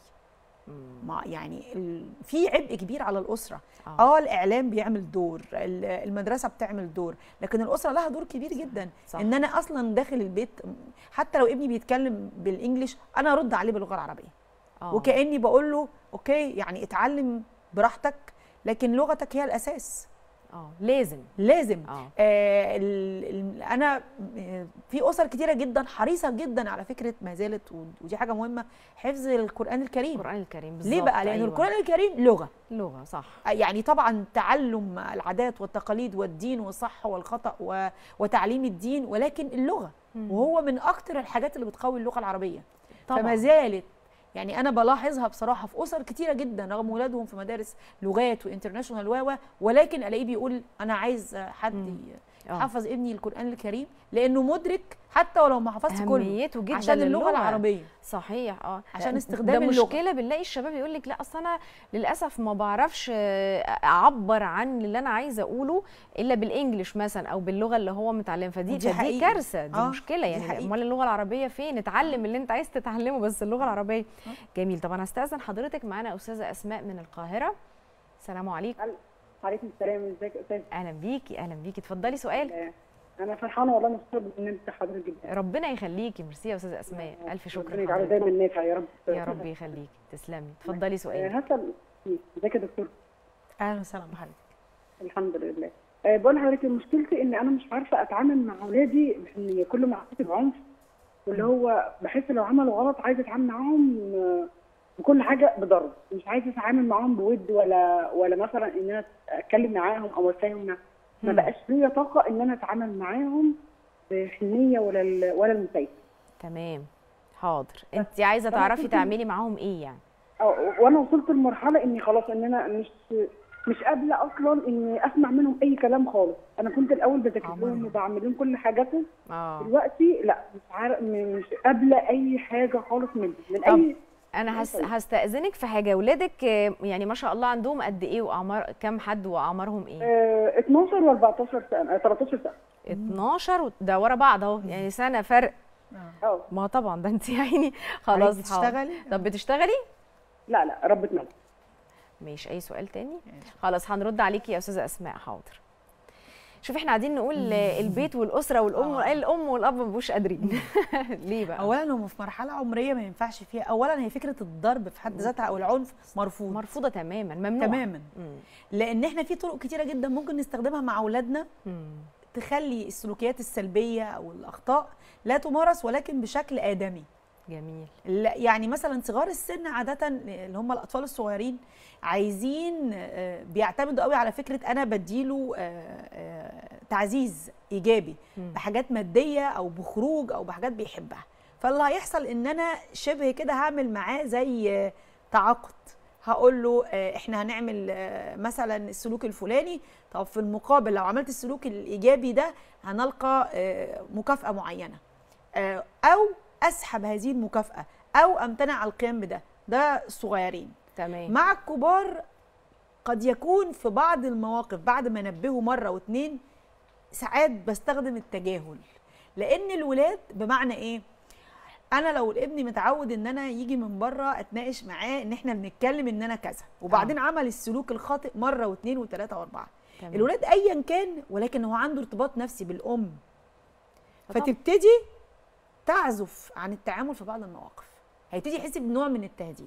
مم. ما يعني ال... في عبء كبير على الاسره آه. اه الاعلام بيعمل دور ال- المدرسه بتعمل دور لكن الاسره لها دور كبير جدا صح. ان انا اصلا داخل البيت حتى لو ابني بيتكلم بالانجلش انا ارد عليه باللغه العربيه آه. وكاني بقول له اوكي يعني اتعلم براحتك لكن لغتك هي الاساس اه لازم لازم اه آه ال ال انا آه، في اسر كتيره جدا حريصه جدا على فكره ما زالت و- ودي حاجه مهمه حفظ القران الكريم القران الكريم بالظبط ليه بقى لان أيوة. القران الكريم لغه لغه صح يعني طبعا تعلم العادات والتقاليد والدين والصح والخطا و- وتعليم الدين ولكن اللغه مم. وهو من اكتر الحاجات اللي بتقوي اللغه العربيه طبعا فما زالت يعني انا بلاحظها بصراحه في اسر كتيره جدا رغم ولادهم في مدارس لغات وانترناشونال و ولكن الاقيه بيقول انا عايز حد مم. آه. يحفظ ابني القران الكريم لانه مدرك حتى ولو ما حفظش كله اهميته جدا عشان اللغه للغة. العربيه صحيح اه عشان ده استخدام اللغة. مشكله بنلاقي الشباب يقول لك لا اصل انا للاسف ما بعرفش آه، اعبر عن اللي انا عايزه اقوله الا بالانجلش مثلا او باللغه اللي هو متعلم فدي ودي فدي حقيقي. كارثه دي آه، مشكله دي يعني حقيقي. امال اللغه العربيه فين اتعلم اللي انت عايز تتعلمه بس اللغه العربيه جميل طبعا هستاذن حضرتك معانا استاذه اسماء من القاهره السلام عليكم عليكم السلام ازيك يا استاذ اهلا بيكي اهلا بيكي اتفضلي سؤال آه، انا فرحانه والله مبسوطه بالبرنامج بتاع حضرتك جدا ربنا يخليكي ميرسي يا استاذه اسماء الف شكر ربنا يجعله لحضرتك. دايما نافع يا رب يا رب يخليكي تسلمي اتفضلي آه، سؤال هسال ازيك يا دكتور اهلا وسهلا بحضرتك الحمد لله آه، بقول لحضرتك مشكلتي ان انا مش عارفه اتعامل مع اولادي ان كل ما حسيت بعنف واللي هو بحس لو عملوا غلط عايزه اتعامل معاهم آه، بكل حاجه بضرب مش عايزه اتعامل معاهم بود ولا ولا مثلا ان انا اتكلم معاهم او اتفاهم معاهم. ما مم. بقاش ليا طاقه ان انا اتعامل معاهم بحنيه ولا ال- ولا المسايسه تمام حاضر انت عايزه أنا تعرفي كنت- تعملي معاهم ايه يعني أو- وانا وصلت لمرحله اني خلاص ان انا مش مش قابله اصلا اني اسمع منهم اي كلام خالص انا كنت الاول بذاكر لهم عمرنا. وبعمل لهم كل حاجاتهم اه دلوقتي لا مش عارف مش قابله اي حاجه خالص منهم من طب اي انا هس... طيب. هستأذنك في حاجه ولادك آه، يعني ما شاء الله عندهم قد ايه واعمار كام حد واعمارهم ايه آه 12 و14 سنه آه 13 سنه 12 و- ده ورا بعض اهو يعني سنه فرق اه ما طبعا ده انت يعني خلاص خلاص حاضر. بتشتغلي طب بتشتغلي لا لا ربة منزل ماشي اي سؤال تاني خلاص هنرد عليكي يا استاذه اسماء حاضر شوف احنا قاعدين نقول آه، البيت والاسره والام آه. الام والاب ما بيبقوش قادرين ليه بقى اولا هم في مرحله عمريه ما ينفعش فيها اولا هي فكره الضرب في حد ذاتها او العنف مرفوض مرفوضه تماما ممنوع تماما مم. لان احنا في طرق كتيره جدا ممكن نستخدمها مع اولادنا مم. تخلي السلوكيات السلبيه او الاخطاء لا تمارس ولكن بشكل ادمي جميل لا- يعني مثلا صغار السن عاده اللي هم الاطفال الصغيرين عايزين آه، بيعتمدوا قوي على فكره انا بديله آه، آه، تعزيز ايجابي مم. بحاجات ماديه او بخروج او بحاجات بيحبها فاللي هيحصل ان انا شبه كده هعمل معاه زي آه، تعاقد هقول له آه، احنا هنعمل آه، مثلا السلوك الفلاني طب في المقابل لو عملت السلوك الايجابي ده هنلقى آه، مكافاه معينه آه، او اسحب هذه المكافاه او امتنع عن القيام بده ده الصغيرين تمام مع الكبار قد يكون في بعض المواقف بعد ما انبهه مره واتنين ساعات بستخدم التجاهل لان الولاد بمعنى ايه انا لو الابن متعود ان انا يجي من بره اتناقش معاه ان احنا بنتكلم ان انا كذا وبعدين آه. عمل السلوك الخاطئ مره واثنين وثلاثه واربعه تمام. الولاد ايا كان ولكن هو عنده ارتباط نفسي بالام طبعاً. فتبتدي تعزف عن التعامل في بعض المواقف هيبتدي يحس بنوع من التهديد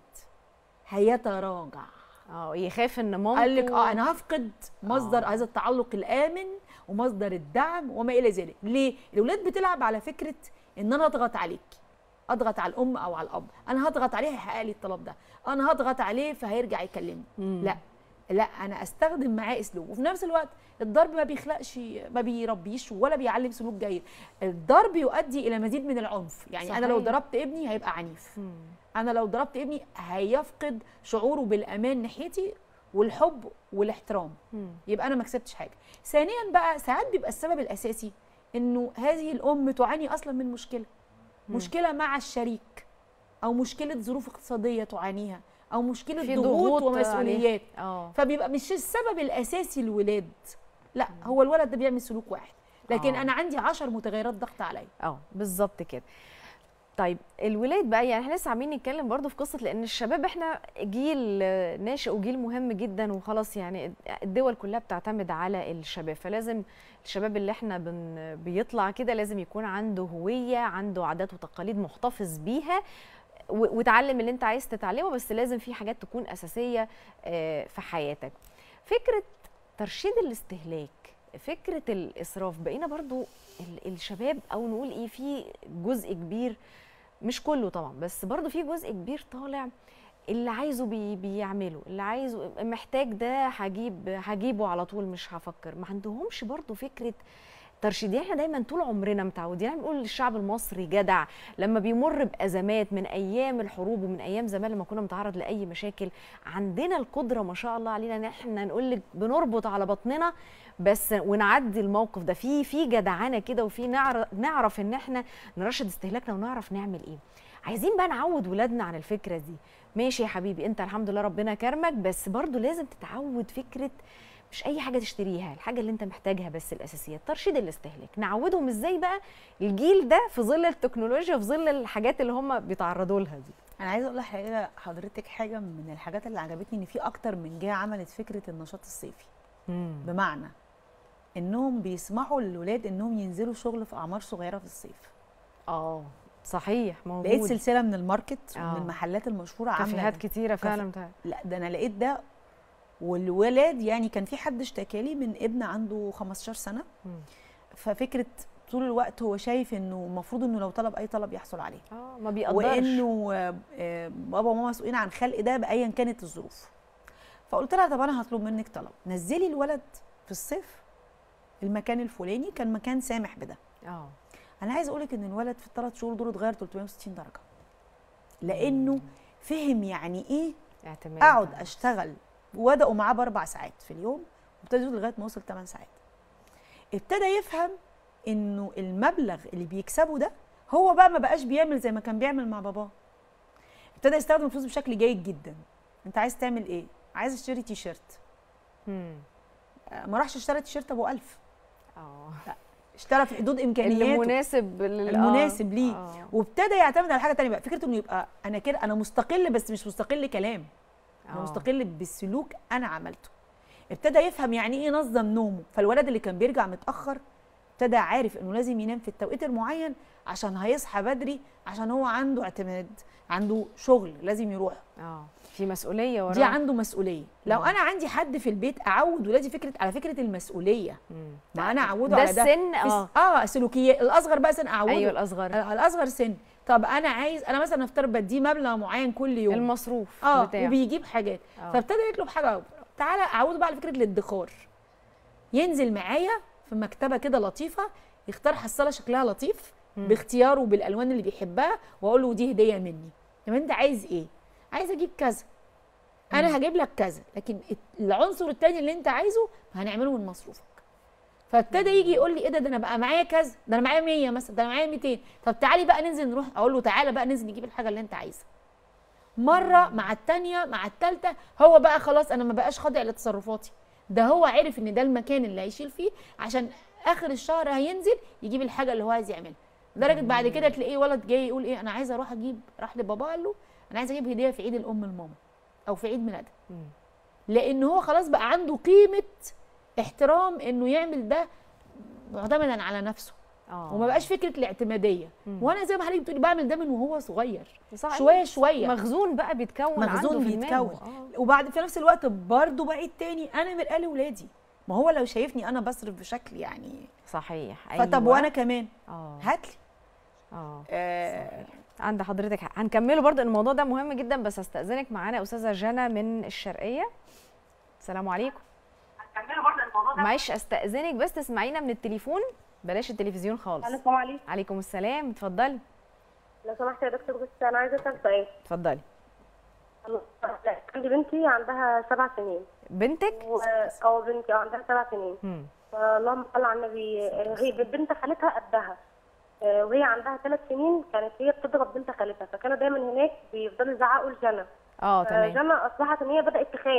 هيتراجع اه يخاف ان مامته قال لك اه انا هفقد مصدر آه. هذا التعلق الامن ومصدر الدعم وما الى ذلك ليه الاولاد بتلعب على فكره ان انا اضغط عليك اضغط على الام او على الاب انا هضغط عليه هيحقق لي الطلب ده انا هضغط عليه فهيرجع يكلمني مم. لا لا انا استخدم معاه اسلوب وفي نفس الوقت الضرب ما بيخلقش ما بيربيش ولا بيعلم سلوك جيد الضرب يؤدي الى مزيد من العنف يعني صحيح. انا لو صحيح. ضربت ابني هيبقى عنيف مم. انا لو ضربت ابني هيفقد شعوره بالامان ناحيتي والحب والاحترام مم. يبقى انا ما كسبتش حاجه ثانيا بقى ساعات بيبقى السبب الاساسي انه هذه الام تعاني اصلا من مشكله مم. مشكله مع الشريك او مشكله ظروف اقتصاديه تعانيها او مشكله في ضغوط ضغوط ومسؤوليات اه فبيبقى مش السبب الاساسي الولاد لا هو الولد ده بيعمل سلوك واحد لكن آه. انا عندي 10 متغيرات ضغط عليا اه بالظبط كده طيب الولاد بقى يعني احنا لسه عاملين نتكلم برضو في قصه لان الشباب احنا جيل آه، ناشئ وجيل مهم جدا وخلاص يعني الدول كلها بتعتمد على الشباب فلازم الشباب اللي احنا بن بيطلع كده لازم يكون عنده هويه عنده عادات وتقاليد محتفظ بيها و- وتعلم اللي انت عايز تتعلمه بس لازم في حاجات تكون اساسيه آه، في حياتك فكره ترشيد الاستهلاك فكره الاسراف بقينا برضو ال- الشباب او نقول ايه في جزء كبير مش كله طبعا بس برضو في جزء كبير طالع اللي عايزه بي بيعمله اللي عايزه محتاج ده هجيب هجيبه على طول مش هفكر ما عندهمش برضو فكره ترشيد يعني احنا دايما طول عمرنا متعودين احنا بنقول الشعب المصري جدع لما بيمر بازمات من ايام الحروب ومن ايام زمان لما كنا بنتعرض لاي مشاكل عندنا القدره ما شاء الله علينا ان احنا نقول لك بنربط على بطننا بس ونعدي الموقف ده في في جدعانه كده وفي نعرف, نعرف ان احنا نرشد استهلاكنا ونعرف نعمل ايه عايزين بقى نعود ولادنا عن الفكره دي ماشي يا حبيبي انت الحمد لله ربنا كرمك بس برضو لازم تتعود فكره مش اي حاجه تشتريها الحاجه اللي انت محتاجها بس الاساسيات ترشيد الاستهلاك نعودهم ازاي بقى الجيل ده في ظل التكنولوجيا في ظل الحاجات اللي هم بيتعرضوا لها دي انا عايزه اقول لحضرتك حضرتك حاجه من الحاجات اللي عجبتني ان في اكتر من جهه عملت فكره النشاط الصيفي بمعنى انهم بيسمحوا للولاد انهم ينزلوا شغل في اعمار صغيره في الصيف اه صحيح موجود لقيت سلسله من الماركت آه. ومن المحلات المشهوره عامله كافيهات ده. كتيره فعلا بتاع. لا ده انا لقيت ده والولاد يعني كان في حد اشتكى لي من ابن عنده 15 سنه مم. ففكره طول الوقت هو شايف انه المفروض انه لو طلب اي طلب يحصل عليه اه ما بيقدرش وانه آه، آه، بابا وماما مسؤولين عن خلق ده بايا كانت الظروف فقلت لها طب انا هطلب منك طلب نزلي الولد في الصيف المكان الفلاني كان مكان سامح بده اه انا عايز اقولك ان الولد في الثلاث شهور دول اتغير 360 درجه لانه فهم يعني ايه اعتماد اقعد اشتغل وبداوا معاه باربع ساعات في اليوم وابتدوا لغايه ما وصل 8 ساعات ابتدى يفهم انه المبلغ اللي بيكسبه ده هو بقى ما بقاش بيعمل زي ما كان بيعمل مع باباه ابتدى يستخدم الفلوس بشكل جيد جدا انت عايز تعمل ايه عايز اشتري تي شيرت مم. آه، ما راحش اشترى تي شيرت ابو 1000 اه اشترى في حدود اللي امكانياته مناسب لل- المناسب آه. ليه آه. وابتدى يعتمد على حاجه تانية بقى فكره انه يبقى انا كده انا مستقل بس مش مستقل كلام انا آه. مستقل بالسلوك انا عملته ابتدى يفهم يعني ايه ينظم نومه فالولد اللي كان بيرجع متاخر ابتدى عارف انه لازم ينام في التوقيت المعين عشان هيصحى بدري عشان هو عنده اعتماد عنده شغل لازم يروح اه في مسؤوليه وراه دي عنده مسؤوليه لو مم. انا عندي حد في البيت اعود ولادي فكره على فكره المسؤوليه مم. ما انا اعوده ده على ده السن في س- اه اه سلوكيات الاصغر بقى سن اعوده ايوه الاصغر على الاصغر سن طب انا عايز انا مثلا افترض بديه مبلغ معين كل يوم المصروف اه بتاعه وبيجيب حاجات آه. فابتدى يطلب حاجه تعالى اعوده بقى على فكره الادخار ينزل معايا في مكتبه كده لطيفه يختار حصاله شكلها لطيف مم. باختياره بالالوان اللي بيحبها واقول له دي هديه مني طب انت عايز ايه عايز اجيب كذا انا هجيب لك كذا لكن العنصر التاني اللي انت عايزه هنعمله من مصروفك فابتدى يجي يقول لي ايه ده ده انا بقى معايا كذا ده انا معايا 100 مثلا ده انا معايا 200 طب تعالي بقى ننزل نروح اقول له تعالى بقى ننزل نجيب الحاجه اللي انت عايزها مره مع التانية مع التالتة هو بقى خلاص انا ما بقاش خاضع لتصرفاتي ده هو عرف ان ده المكان اللي هيشيل فيه عشان اخر الشهر هينزل يجيب الحاجه اللي هو عايز يعملها لدرجه بعد كده تلاقيه ولد جاي يقول ايه انا عايز اروح اجيب راح لبابا قال له انا عايز اجيب هديه في عيد الام لماما او في عيد ميلادها مم. لان هو خلاص بقى عنده قيمه احترام انه يعمل ده معتمدا على نفسه اه وما بقاش فكره الاعتماديه مم. وانا زي ما حضرتك بتقولي بعمل ده من وهو صغير صح شويه شويه مخزون بقى بيتكون مخزون عنده في دماغه. بيتكون. آه. وبعد في نفس الوقت برضه بعيد تاني انا مرآة لاولادي ما هو لو شايفني انا بصرف بشكل يعني صحيح فطب أيوة. وانا كمان اه هات لي اه آه عند حضرتك حق. هنكمله برضه الموضوع ده مهم جدا بس استاذنك معانا استاذه جنى من الشرقيه السلام عليكم معلش استاذنك بس تسمعينا من التليفون بلاش التلفزيون خالص السلام عليكم عليكم السلام اتفضلي لو سمحت يا دكتور بس انا عايزه اسال سؤال اتفضلي عندي بنتي عندها سبع سنين بنتك و... او بنتي اه عندها سبع سنين مم. اللهم صل على النبي هي بنت خالتها قدها آه، وهي عندها ثلاث سنين كانت هي بتضرب بنت خالتها فكانوا دايما هناك بيفضلوا يزعقوا لجنى اه تمام فجنى اصبحت ان هي بدات تخاف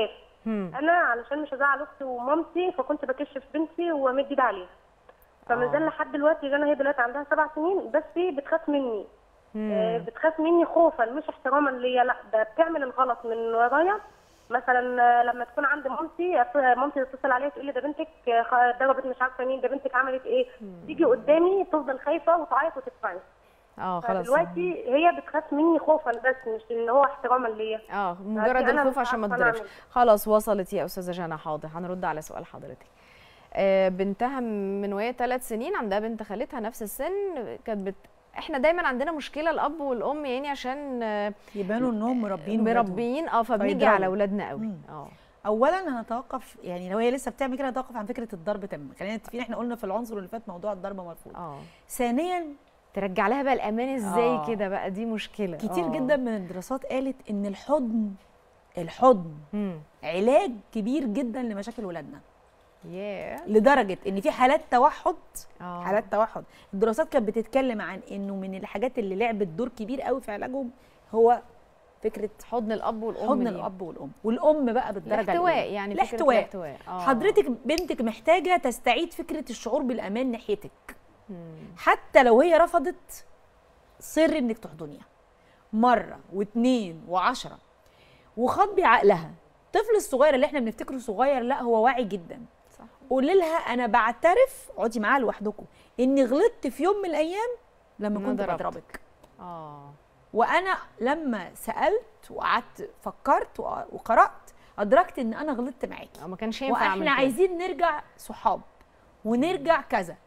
مم. انا علشان مش هزعل اختي ومامتي فكنت بكشف بنتي وامد ايدي عليها فما زال لحد دلوقتي جانا هي دلوقتي عندها سبع سنين بس بتخاف مني آه، بتخاف مني خوفا مش احتراما ليا لا ده بتعمل الغلط من ورايا مثلا آه، لما تكون عند مامتي أت- مامتي تتصل عليا تقول لي ده بنتك آه، خ- ضربت مش عارفه مين ده بنتك عملت ايه تيجي قدامي تفضل خايفه وتعيط وتدفعني اه خلاص فدلوقتي هي بتخاف مني خوفا بس مش ان هو احتراما ليا اه مجرد أنا الخوف مش عشان ما عارفة تضربش نعمل. خلاص وصلت يا استاذه جانا حاضر هنرد على سؤال حضرتك آه، بنتها من وهي ثلاث سنين عندها بنت خالتها نفس السن كانت بت... احنا دايما عندنا مشكله الاب والام يعني عشان آه، يبانوا انهم مربين ولادهم. مربيين اه فبنيجي فيضربوا. على اولادنا قوي مم. اه اولا هنتوقف يعني لو هي لسه بتعمل كده هنتوقف عن فكره الضرب تماما خلينا متفقين احنا قلنا في العنصر اللي فات موضوع الضرب مرفوض اه ثانيا ترجع لها بقى الامان ازاي آه. كده بقى دي مشكله كتير آه. جدا من الدراسات قالت ان الحضن الحضن مم. علاج كبير جدا لمشاكل ولادنا ياه لدرجه ان في حالات توحد اه حالات توحد الدراسات كانت بتتكلم عن انه من الحاجات اللي لعبت دور كبير قوي في علاجهم هو فكره حضن الاب والام حضن دي. الاب والام والام بقى بالدرجه الاحتواء الأولى. يعني فكرة الاحتواء الاحتواء آه. حضرتك بنتك محتاجه تستعيد فكره الشعور بالامان ناحيتك مم. حتى لو هي رفضت سر انك تحضنيها مره واثنين وعشرة وخاطبي عقلها الطفل الصغير اللي احنا بنفتكره صغير لا هو واعي جدا صح قولي لها انا بعترف اقعدي معاها لوحدكم اني غلطت في يوم من الايام لما إن كنت ضربتك. بضربك اه وانا لما سالت وقعدت فكرت وق- وقرات ادركت ان انا غلطت معاكي آه، ما كانش ينفع اعمل واحنا كده. عايزين نرجع صحاب ونرجع كذا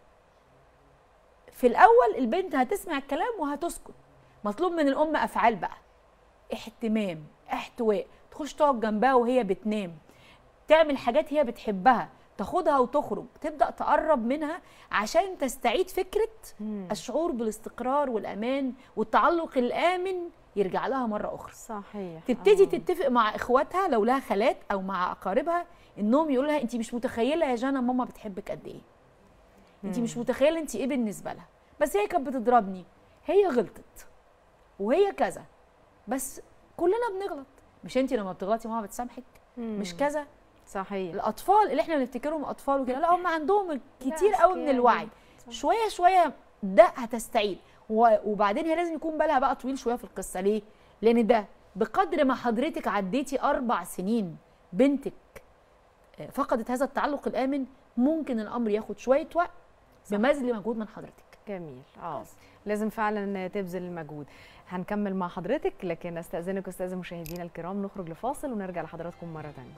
في الاول البنت هتسمع الكلام وهتسكت مطلوب من الام افعال بقى اهتمام احتواء تخش تقعد جنبها وهي بتنام تعمل حاجات هي بتحبها تاخدها وتخرج تبدا تقرب منها عشان تستعيد فكره مم. الشعور بالاستقرار والامان والتعلق الامن يرجع لها مره اخرى صحيح تبتدي آه. تتفق مع اخواتها لو لها خالات او مع اقاربها انهم يقولوا لها انت مش متخيله يا جانا ماما بتحبك قد ايه انت مش متخيله انت ايه بالنسبه لها بس هي كانت بتضربني هي غلطت وهي كذا بس كلنا بنغلط مش انت لما بتغلطي ماما بتسامحك مم. مش كذا صحيح الاطفال اللي احنا بنفتكرهم اطفال وكده لا هم عندهم كتير لا، قوي من أذكياء الوعي جدا. شويه شويه ده هتستعيد و- وبعدين هي لازم يكون بالها بقى طويل شويه في القصه ليه لان ده بقدر ما حضرتك عديتي اربع سنين بنتك آه، فقدت هذا التعلق الامن ممكن الامر ياخد شويه وقت بمزل مجهود من حضرتك جميل اه لازم فعلا تبذل المجهود هنكمل مع حضرتك لكن استاذنك استاذ مشاهدينا الكرام نخرج لفاصل ونرجع لحضراتكم مره ثانيه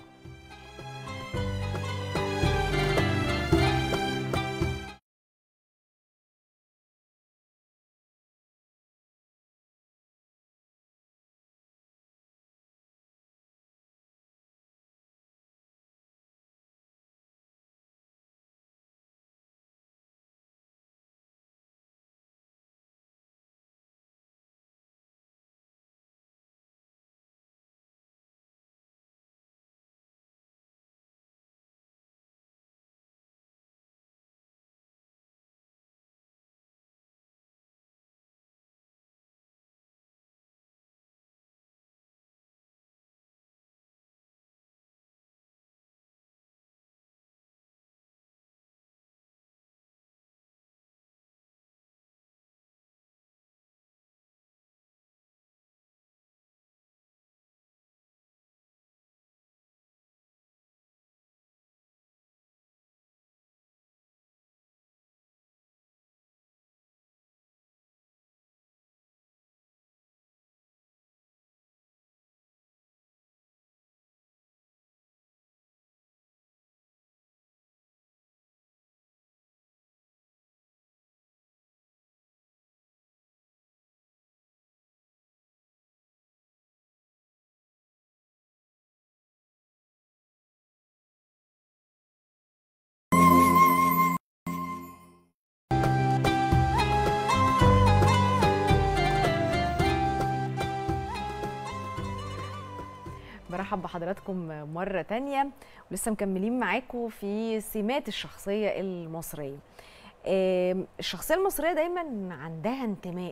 برحب بحضراتكم مرة تانية ولسه مكملين معاكم في سمات الشخصية المصرية آم، الشخصية المصرية دايما عندها انتماء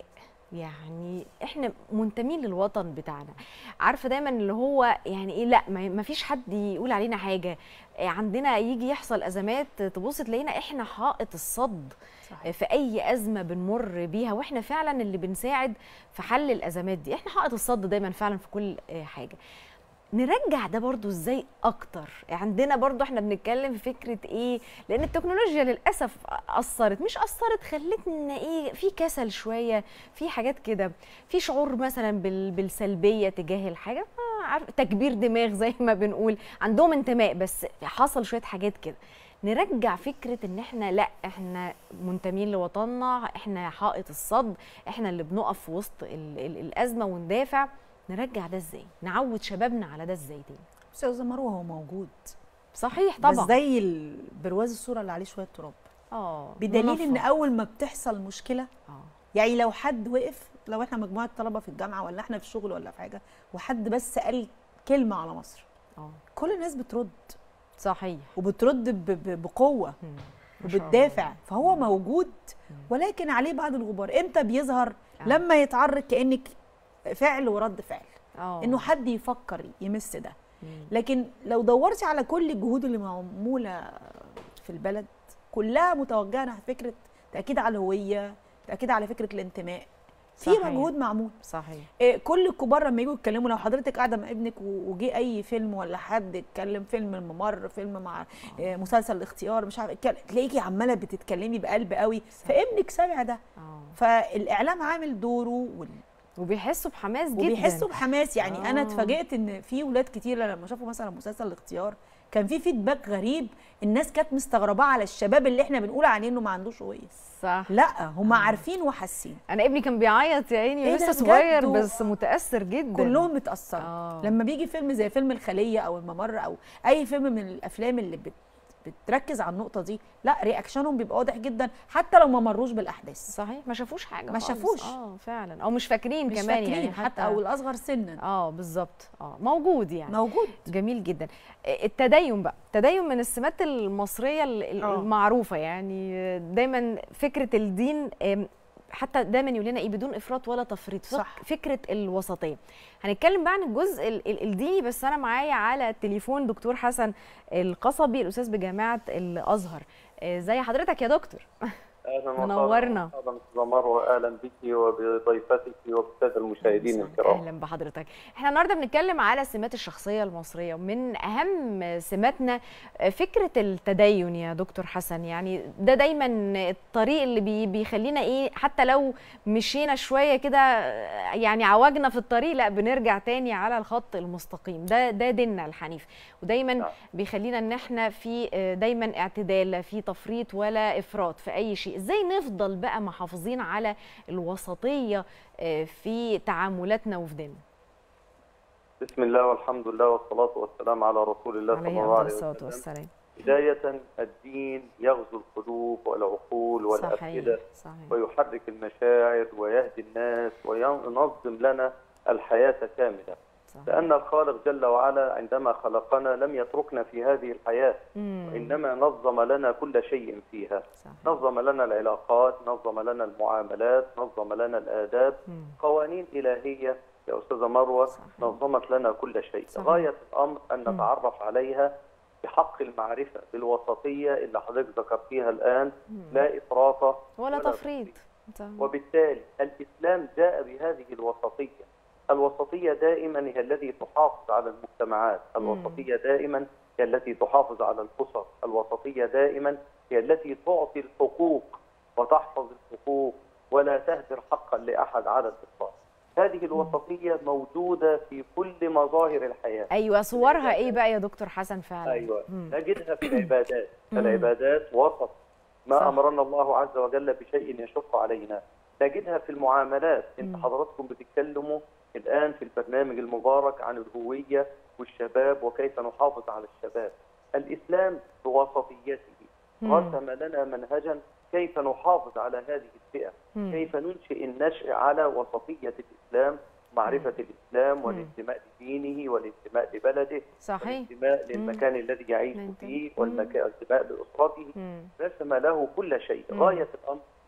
يعني احنا منتمين للوطن بتاعنا عارفه دايما اللي هو يعني ايه لا ما ما فيش حد يقول علينا حاجه إيه عندنا يجي يحصل ازمات تبص تلاقينا احنا حائط الصد صحيح. في اي ازمه بنمر بيها واحنا فعلا اللي بنساعد في حل الازمات دي احنا حائط الصد دايما فعلا في كل آه، حاجه نرجع ده برضو ازاي اكتر عندنا برضو احنا بنتكلم في فكره ايه لان التكنولوجيا للاسف اثرت مش اثرت خلتنا ايه في كسل شويه في حاجات كده في شعور مثلا بال بالسلبيه تجاه الحاجه آه، عارف تكبير دماغ زي ما بنقول عندهم انتماء بس حصل شويه حاجات كده نرجع فكره ان احنا لا احنا منتمين لوطننا احنا حائط الصد احنا اللي بنقف في وسط ال ال الازمه وندافع نرجع ده ازاي نعود شبابنا على ده ازاي تاني استاذ مروه هو موجود صحيح بس طبعا زي ال- برواز الصوره اللي عليه شويه تراب اه بدليل ان منفض. اول ما بتحصل مشكله اه يعني لو حد وقف لو احنا مجموعه طلبه في الجامعه ولا احنا في شغل ولا في حاجه وحد بس قال كلمه على مصر اه كل الناس بترد صحيح وبترد ب- ب- بقوه مم. ما شاء وبتدافع الله. فهو موجود ولكن عليه بعض الغبار امتى بيظهر آه. لما يتعرض كانك فعل ورد فعل اه انه حد يفكر يمس ده مم. لكن لو دورتي على كل الجهود اللي معموله في البلد كلها متوجهه نحو فكره تاكيد على الهويه تاكيد على فكره الانتماء في صحيح. مجهود معمول صحيح إيه، كل الكبار لما يجوا يتكلموا لو حضرتك قاعده مع ابنك و- وجه اي فيلم ولا حد اتكلم فيلم الممر فيلم مع إيه، مسلسل الاختيار مش عارف اتكلم- تلاقيكي عماله بتتكلمي بقلب قوي فابنك سامع ده اه فالاعلام عامل دوره وال... وبيحسوا بحماس جدا وبيحسوا بحماس يعني آه. انا اتفاجئت ان في ولاد كتير لما شافوا مثلا مسلسل الاختيار كان في فيدباك غريب الناس كانت مستغربه على الشباب اللي احنا بنقول عليه انه ما عندوش هويه صح لا هم عارفين وحاسين انا ابني كان بيعيط يا عيني إيه لسه ده صغير بجد؟ بس متاثر جدا كلهم متاثروا آه. لما بيجي فيلم زي فيلم الخليه او الممر او اي فيلم من الافلام اللي بت بتركز على النقطه دي لا رياكشنهم بيبقى واضح جدا حتى لو ما مروش بالاحداث صحيح ما شافوش حاجه ما خالص. شافوش. اه فعلا او مش فاكرين مش كمان فاكرين يعني حتى او الاصغر سنا اه بالظبط اه موجود يعني موجود جميل جدا التدين بقى التدين من السمات المصريه ال- ال- آه. المعروفه يعني دايما فكره الدين آم، حتى دايما يقول لنا ايه بدون افراط ولا تفريط فك- صح. فكره الوسطيه هنتكلم بقى عن الجزء ال- ال- الديني بس انا معايا على التليفون دكتور حسن القصبي الاستاذ بجامعه الازهر آه، زي حضرتك يا دكتور اهلا وسهلا منورنا. مرحبا استاذه مروه اهلا بك وبضيفتك وبالساده المشاهدين الكرام اهلا بحضرتك احنا النهارده بنتكلم على سمات الشخصيه المصريه ومن اهم سماتنا فكره التدين يا دكتور حسن يعني ده دايما الطريق اللي بي بيخلينا ايه حتى لو مشينا شويه كده يعني عوجنا في الطريق لا بنرجع تاني على الخط المستقيم ده ده ديننا الحنيف ودايما نعم. بيخلينا ان احنا في دايما اعتدال لا في تفريط ولا افراط في اي شيء ازاي نفضل بقى محافظين على الوسطيه آه، في تعاملاتنا وفي ديننا بسم الله والحمد لله والصلاه والسلام على رسول الله صلى عليه الله افضل عليه الصلاه وسلم والسلام بدايه الدين يغزو القلوب والعقول صحيح والافئده صحيح ويحرك المشاعر ويهدي الناس وينظم لنا الحياه كامله صحيح لان الخالق جل وعلا عندما خلقنا لم يتركنا في هذه الحياه مم. وانما نظم لنا كل شيء فيها صحيح نظم لنا العلاقات نظم لنا المعاملات نظم لنا الآداب مم. قوانين إلهية يا أستاذة مروة صحيح. نظمت لنا كل شيء صحيح. غاية الأمر أن مم. نتعرف عليها بحق المعرفة بالوسطية اللي حضرتك ذكرتيها الآن مم. لا إفراط ولا ولا تفريط صح. وبالتالي الإسلام جاء بهذه الوسطية الوسطية دائما هي التي تحافظ على المجتمعات مم. الوسطية دائما هي التي تحافظ على الأسر الوسطية دائما هي التي تعطي الحقوق وتحفظ الحقوق ولا تهدر حقا لأحد على الإطلاق هذه الوسطية موجودة في كل مظاهر الحياة ايوه صورها ايه بقى يا دكتور حسن فعلا أيوة مم. نجدها في العبادات مم. العبادات وسط ما صح. أمرنا الله عز وجل بشيء يشق علينا نجدها في المعاملات انت مم. حضراتكم بتتكلموا الآن في البرنامج المبارك عن الهوية والشباب وكيف نحافظ على الشباب الإسلام بوسطيته مم. رسم لنا منهجا كيف نحافظ على هذه الفئة مم. كيف ننشئ النشء على وسطية الإسلام معرفة الإسلام مم. والانتماء لدينه والانتماء لبلده صحيح والانتماء للمكان الذي يعيش الانتماء. فيه مم. والانتماء لأسرته مم. رسم له كل شيء مم. غاية الأمر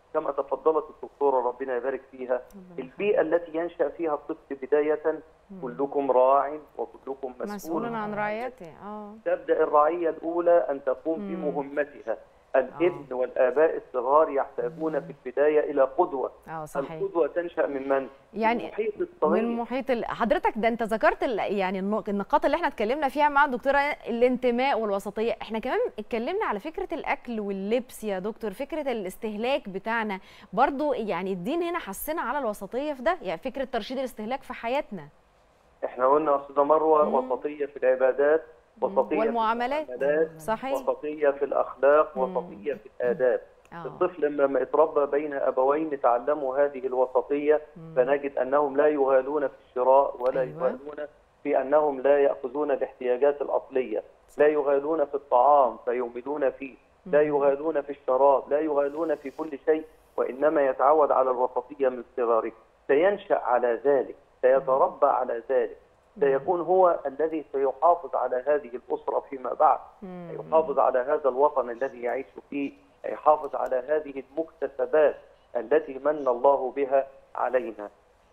كما تفضلت الدكتوره ربنا يبارك فيها البيئه التي ينشا فيها الطفل بدايه كلكم راع وكلكم مسؤول, مسؤول عن رعيته اه تبدا الرعيه الاولى ان تقوم بمهمتها الابن والاباء الصغار يحتاجون في البدايه الى قدوه اه صحيح القدوه تنشا من من؟ يعني المحيط من الصغير محيط ال... حضرتك ده انت ذكرت ال... يعني النق- النقاط اللي احنا اتكلمنا فيها مع الدكتوره الانتماء والوسطيه احنا كمان اتكلمنا على فكره الاكل واللبس يا دكتور فكره الاستهلاك بتاعنا برضو يعني الدين هنا حسنا على الوسطيه في ده يعني فكره ترشيد الاستهلاك في حياتنا احنا قلنا يا استاذه مروه مم. وسطيه في العبادات وسطيه والمعاملات. في المعاملات صحيح وسطيه في الاخلاق مم. وسطيه في الاداب اه الطفل لما يتربى بين ابوين تعلموا هذه الوسطيه مم. فنجد انهم لا يغالون في الشراء ولا أيوة. يغالون في انهم لا ياخذون الاحتياجات الاصليه لا يغالون في الطعام فيهملون فيه لا يغالون في الشراب لا يغالون في كل شيء وانما يتعود على الوسطيه من صغره سينشا على ذلك سيتربى على ذلك سيكون هو الذي سيحافظ على هذه الاسره فيما بعد مم. يحافظ على هذا الوطن الذي يعيش فيه يحافظ على هذه المكتسبات التي من الله بها علينا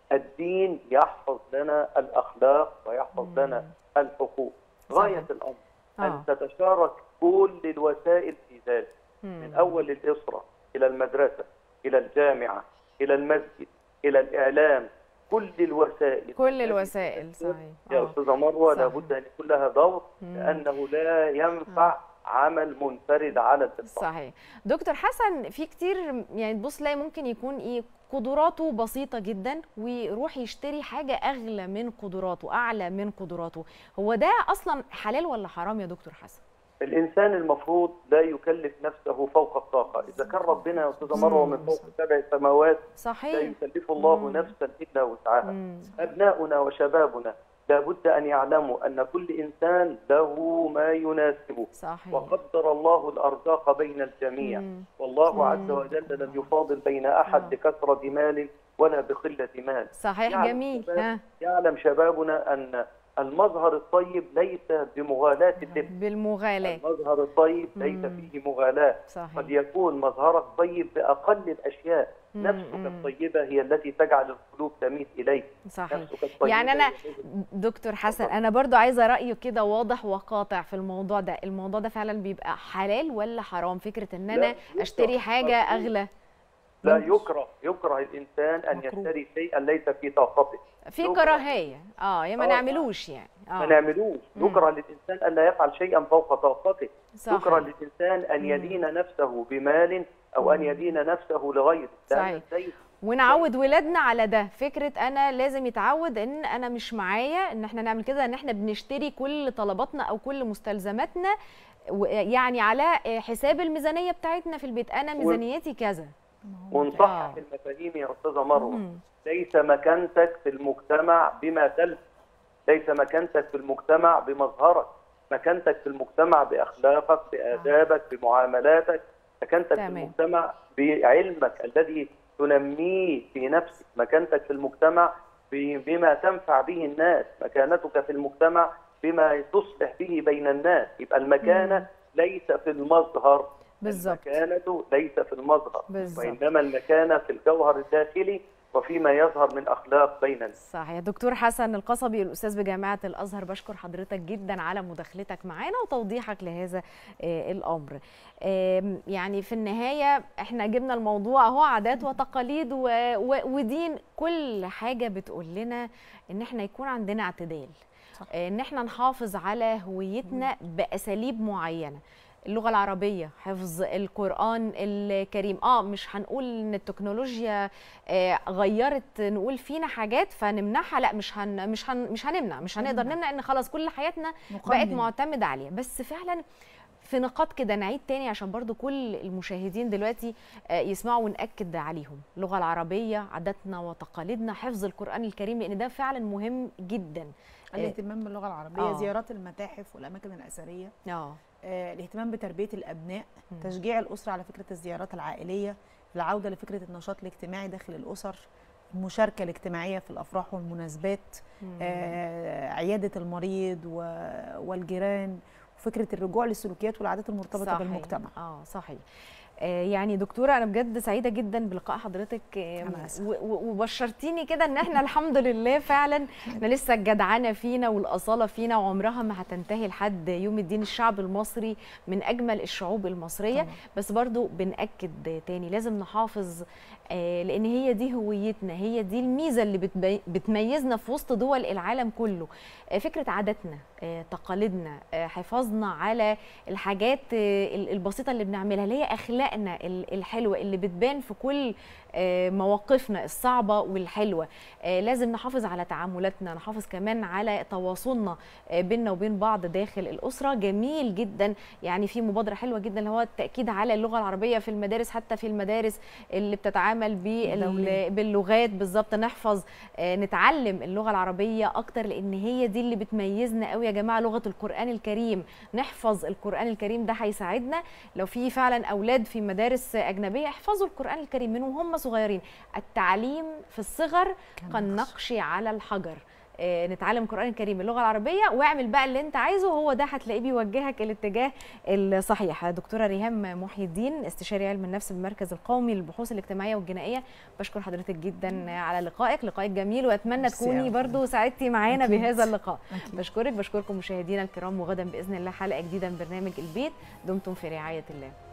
الدين يحفظ لنا الأخلاق ويحفظ لنا الحقوق غاية صحيح. الأمر آه. أن تتشارك كل الوسائل في ذلك مم. من أول الأسرة إلى المدرسة إلى الجامعة إلى المسجد إلى الإعلام كل الوسائل كل الوسائل صحيح يا آه. أستاذة مروة صحيح. لابد أن يكون لها دور مم. لأنه لا ينفع عمل منفرد على الإطلاق صحيح دكتور حسن في كتير يعني تبص تلاقي ممكن يكون ايه قدراته بسيطة جدا ويروح يشتري حاجة أغلى من قدراته أعلى من قدراته هو ده أصلا حلال ولا حرام يا دكتور حسن؟ الإنسان المفروض لا يكلف نفسه فوق الطاقة إذا كان ربنا يا أستاذة مروة من فوق سبع سماوات لا صحيح يكلف الله مم. نفسا إلا وسعها مم. أبناؤنا وشبابنا لابد أن يعلموا أن كل إنسان له ما يناسبه صحيح وقدر الله الأرزاق بين الجميع مم. والله عز مم. وجل لم يفاضل بين أحد بكثرة مال ولا بقلة مال صحيح يعلم جميل شباب- ها يعلم شبابنا أن المظهر الطيب ليس بمغالاة اللبس بالمغالاة المظهر الطيب ليس مم. فيه مغالاة صحيح قد يكون مظهرك طيب بأقل الأشياء مم. نفسك مم. الطيبة هي التي تجعل القلوب تميل إليك صحيح نفسك الطيبة يعني أنا هي التي- دكتور حسن انا برضو عايزه رايه كده واضح وقاطع في الموضوع ده الموضوع ده فعلا بيبقى حلال ولا حرام فكره ان لا، انا يكره. اشتري حاجه مفروض. اغلى لا يكره يكره الإنسان أن مكروه. يشتري شيئا ليس في طاقته في يكره. كراهيه اه يا ما آه. نعملوش يعني ما اه نعملوش مم. يكره للإنسان أن لا يفعل شيئا فوق طاقته صحيح. يكره للإنسان أن مم. يدين نفسه بمال أو أن يدين نفسه لغيره لأن صحيح. الزيت ونعود ولادنا على ده فكره انا لازم يتعود ان انا مش معايا ان احنا نعمل كده ان احنا بنشتري كل طلباتنا او كل مستلزماتنا و- يعني على حساب الميزانيه بتاعتنا في البيت انا ميزانيتي كذا ونصحح آه. المفاهيم يا أستاذة مروة مم. ليس مكانتك في المجتمع بما تلبس ليس مكانتك في المجتمع بمظهرك مكانتك في المجتمع بأخلاقك بآدابك بمعاملاتك مكانتك في تمام. المجتمع بعلمك الذي تنميه في نفسك مكانتك في المجتمع ب- بما تنفع به الناس مكانتك في المجتمع بما تصلح به بين الناس يبقى المكانة ليس في المظهر بالظبط المكانة ليس في المظهر بالظبط. وإنما المكانة في الجوهر الداخلي وفيما يظهر من أخلاق بين الناس صحيح دكتور حسن القصبي الاستاذ بجامعه الازهر بشكر حضرتك جدا على مداخلتك معانا وتوضيحك لهذا آه، الامر آم، يعني في النهايه احنا جبنا الموضوع اهو عادات وتقاليد و... و... ودين كل حاجه بتقول لنا ان احنا يكون عندنا اعتدال صح. آه، ان احنا نحافظ على هويتنا باساليب معينه اللغه العربيه حفظ القران الكريم اه مش هنقول ان التكنولوجيا آه، غيرت نقول فينا حاجات فنمنعها لا مش هن مش هن مش هنمنع مش هنقدر هنمنع. نمنع ان خلاص كل حياتنا بقت نقنن. معتمده عليها بس فعلا في نقاط كده نعيد تاني عشان برضو كل المشاهدين دلوقتي آه، يسمعوا ونأكد عليهم اللغة العربية عاداتنا وتقاليدنا حفظ القرآن الكريم لأن ده فعلا مهم جدا الاهتمام باللغه العربيه آه. زيارات المتاحف والاماكن الاثريه اه آه، الاهتمام بتربيه الابناء مم. تشجيع الاسره على فكره الزيارات العائليه العوده لفكره النشاط الاجتماعي داخل الاسر المشاركه الاجتماعيه في الافراح والمناسبات آه، عياده المريض و- والجيران وفكره الرجوع للسلوكيات والعادات المرتبطه صحيح. بالمجتمع اه صحيح آه، يعني دكتورة أنا بجد سعيدة جدا بلقاء حضرتك آه، أنا أسعد. و- و- وبشرتيني كده إن إحنا الحمد لله فعلا إحنا لسه الجدعنة فينا والأصالة فينا وعمرها ما هتنتهي لحد يوم الدين الشعب المصري من أجمل الشعوب المصرية طبعاً. بس برضو بنأكد تاني لازم نحافظ آه، لأن هي دي هويتنا هي دي الميزة اللي بتبي- بتميزنا في وسط دول العالم كله آه، فكرة عاداتنا آه، تقاليدنا آه، حفاظنا على الحاجات آه، ال- البسيطة اللي بنعملها اللي هي أخلاقنا ال- الحلوة اللي بتبان في كل آه، مواقفنا الصعبة والحلوة آه، لازم نحافظ على تعاملاتنا نحافظ كمان على تواصلنا آه، بيننا وبين بعض داخل الأسرة جميل جدا يعني في مبادرة حلوة جدا اللي هو التأكيد على اللغة العربية في المدارس حتى في المدارس اللي بتتعامل بال- الدولية. باللغات بالظبط نحفظ آه، نتعلم اللغة العربية أكتر لأن هي دي اللي بتميزنا قوي يا جماعة لغة القرآن الكريم نحفظ القرآن الكريم ده هيساعدنا لو في فعلا أولاد في مدارس أجنبية احفظوا القرآن الكريم من وهم صغيرين التعليم في الصغر كالنقش على الحجر آه، نتعلم القرآن الكريم اللغة العربية واعمل بقى اللي انت عايزه وهو ده هتلاقيه بيوجهك الاتجاه الصحيح دكتورة ريهام محي الدين استشاري علم النفس بالمركز القومي للبحوث الاجتماعية والجنائية بشكر حضرتك جدا على لقائك لقائك جميل واتمنى ميرسي تكوني أوي. برضو ساعدتي معانا أكيد. بهذا اللقاء أكيد. بشكرك بشكركم مشاهدينا الكرام وغدا بإذن الله حلقة جديدة من برنامج البيت دمتم في رعاية الله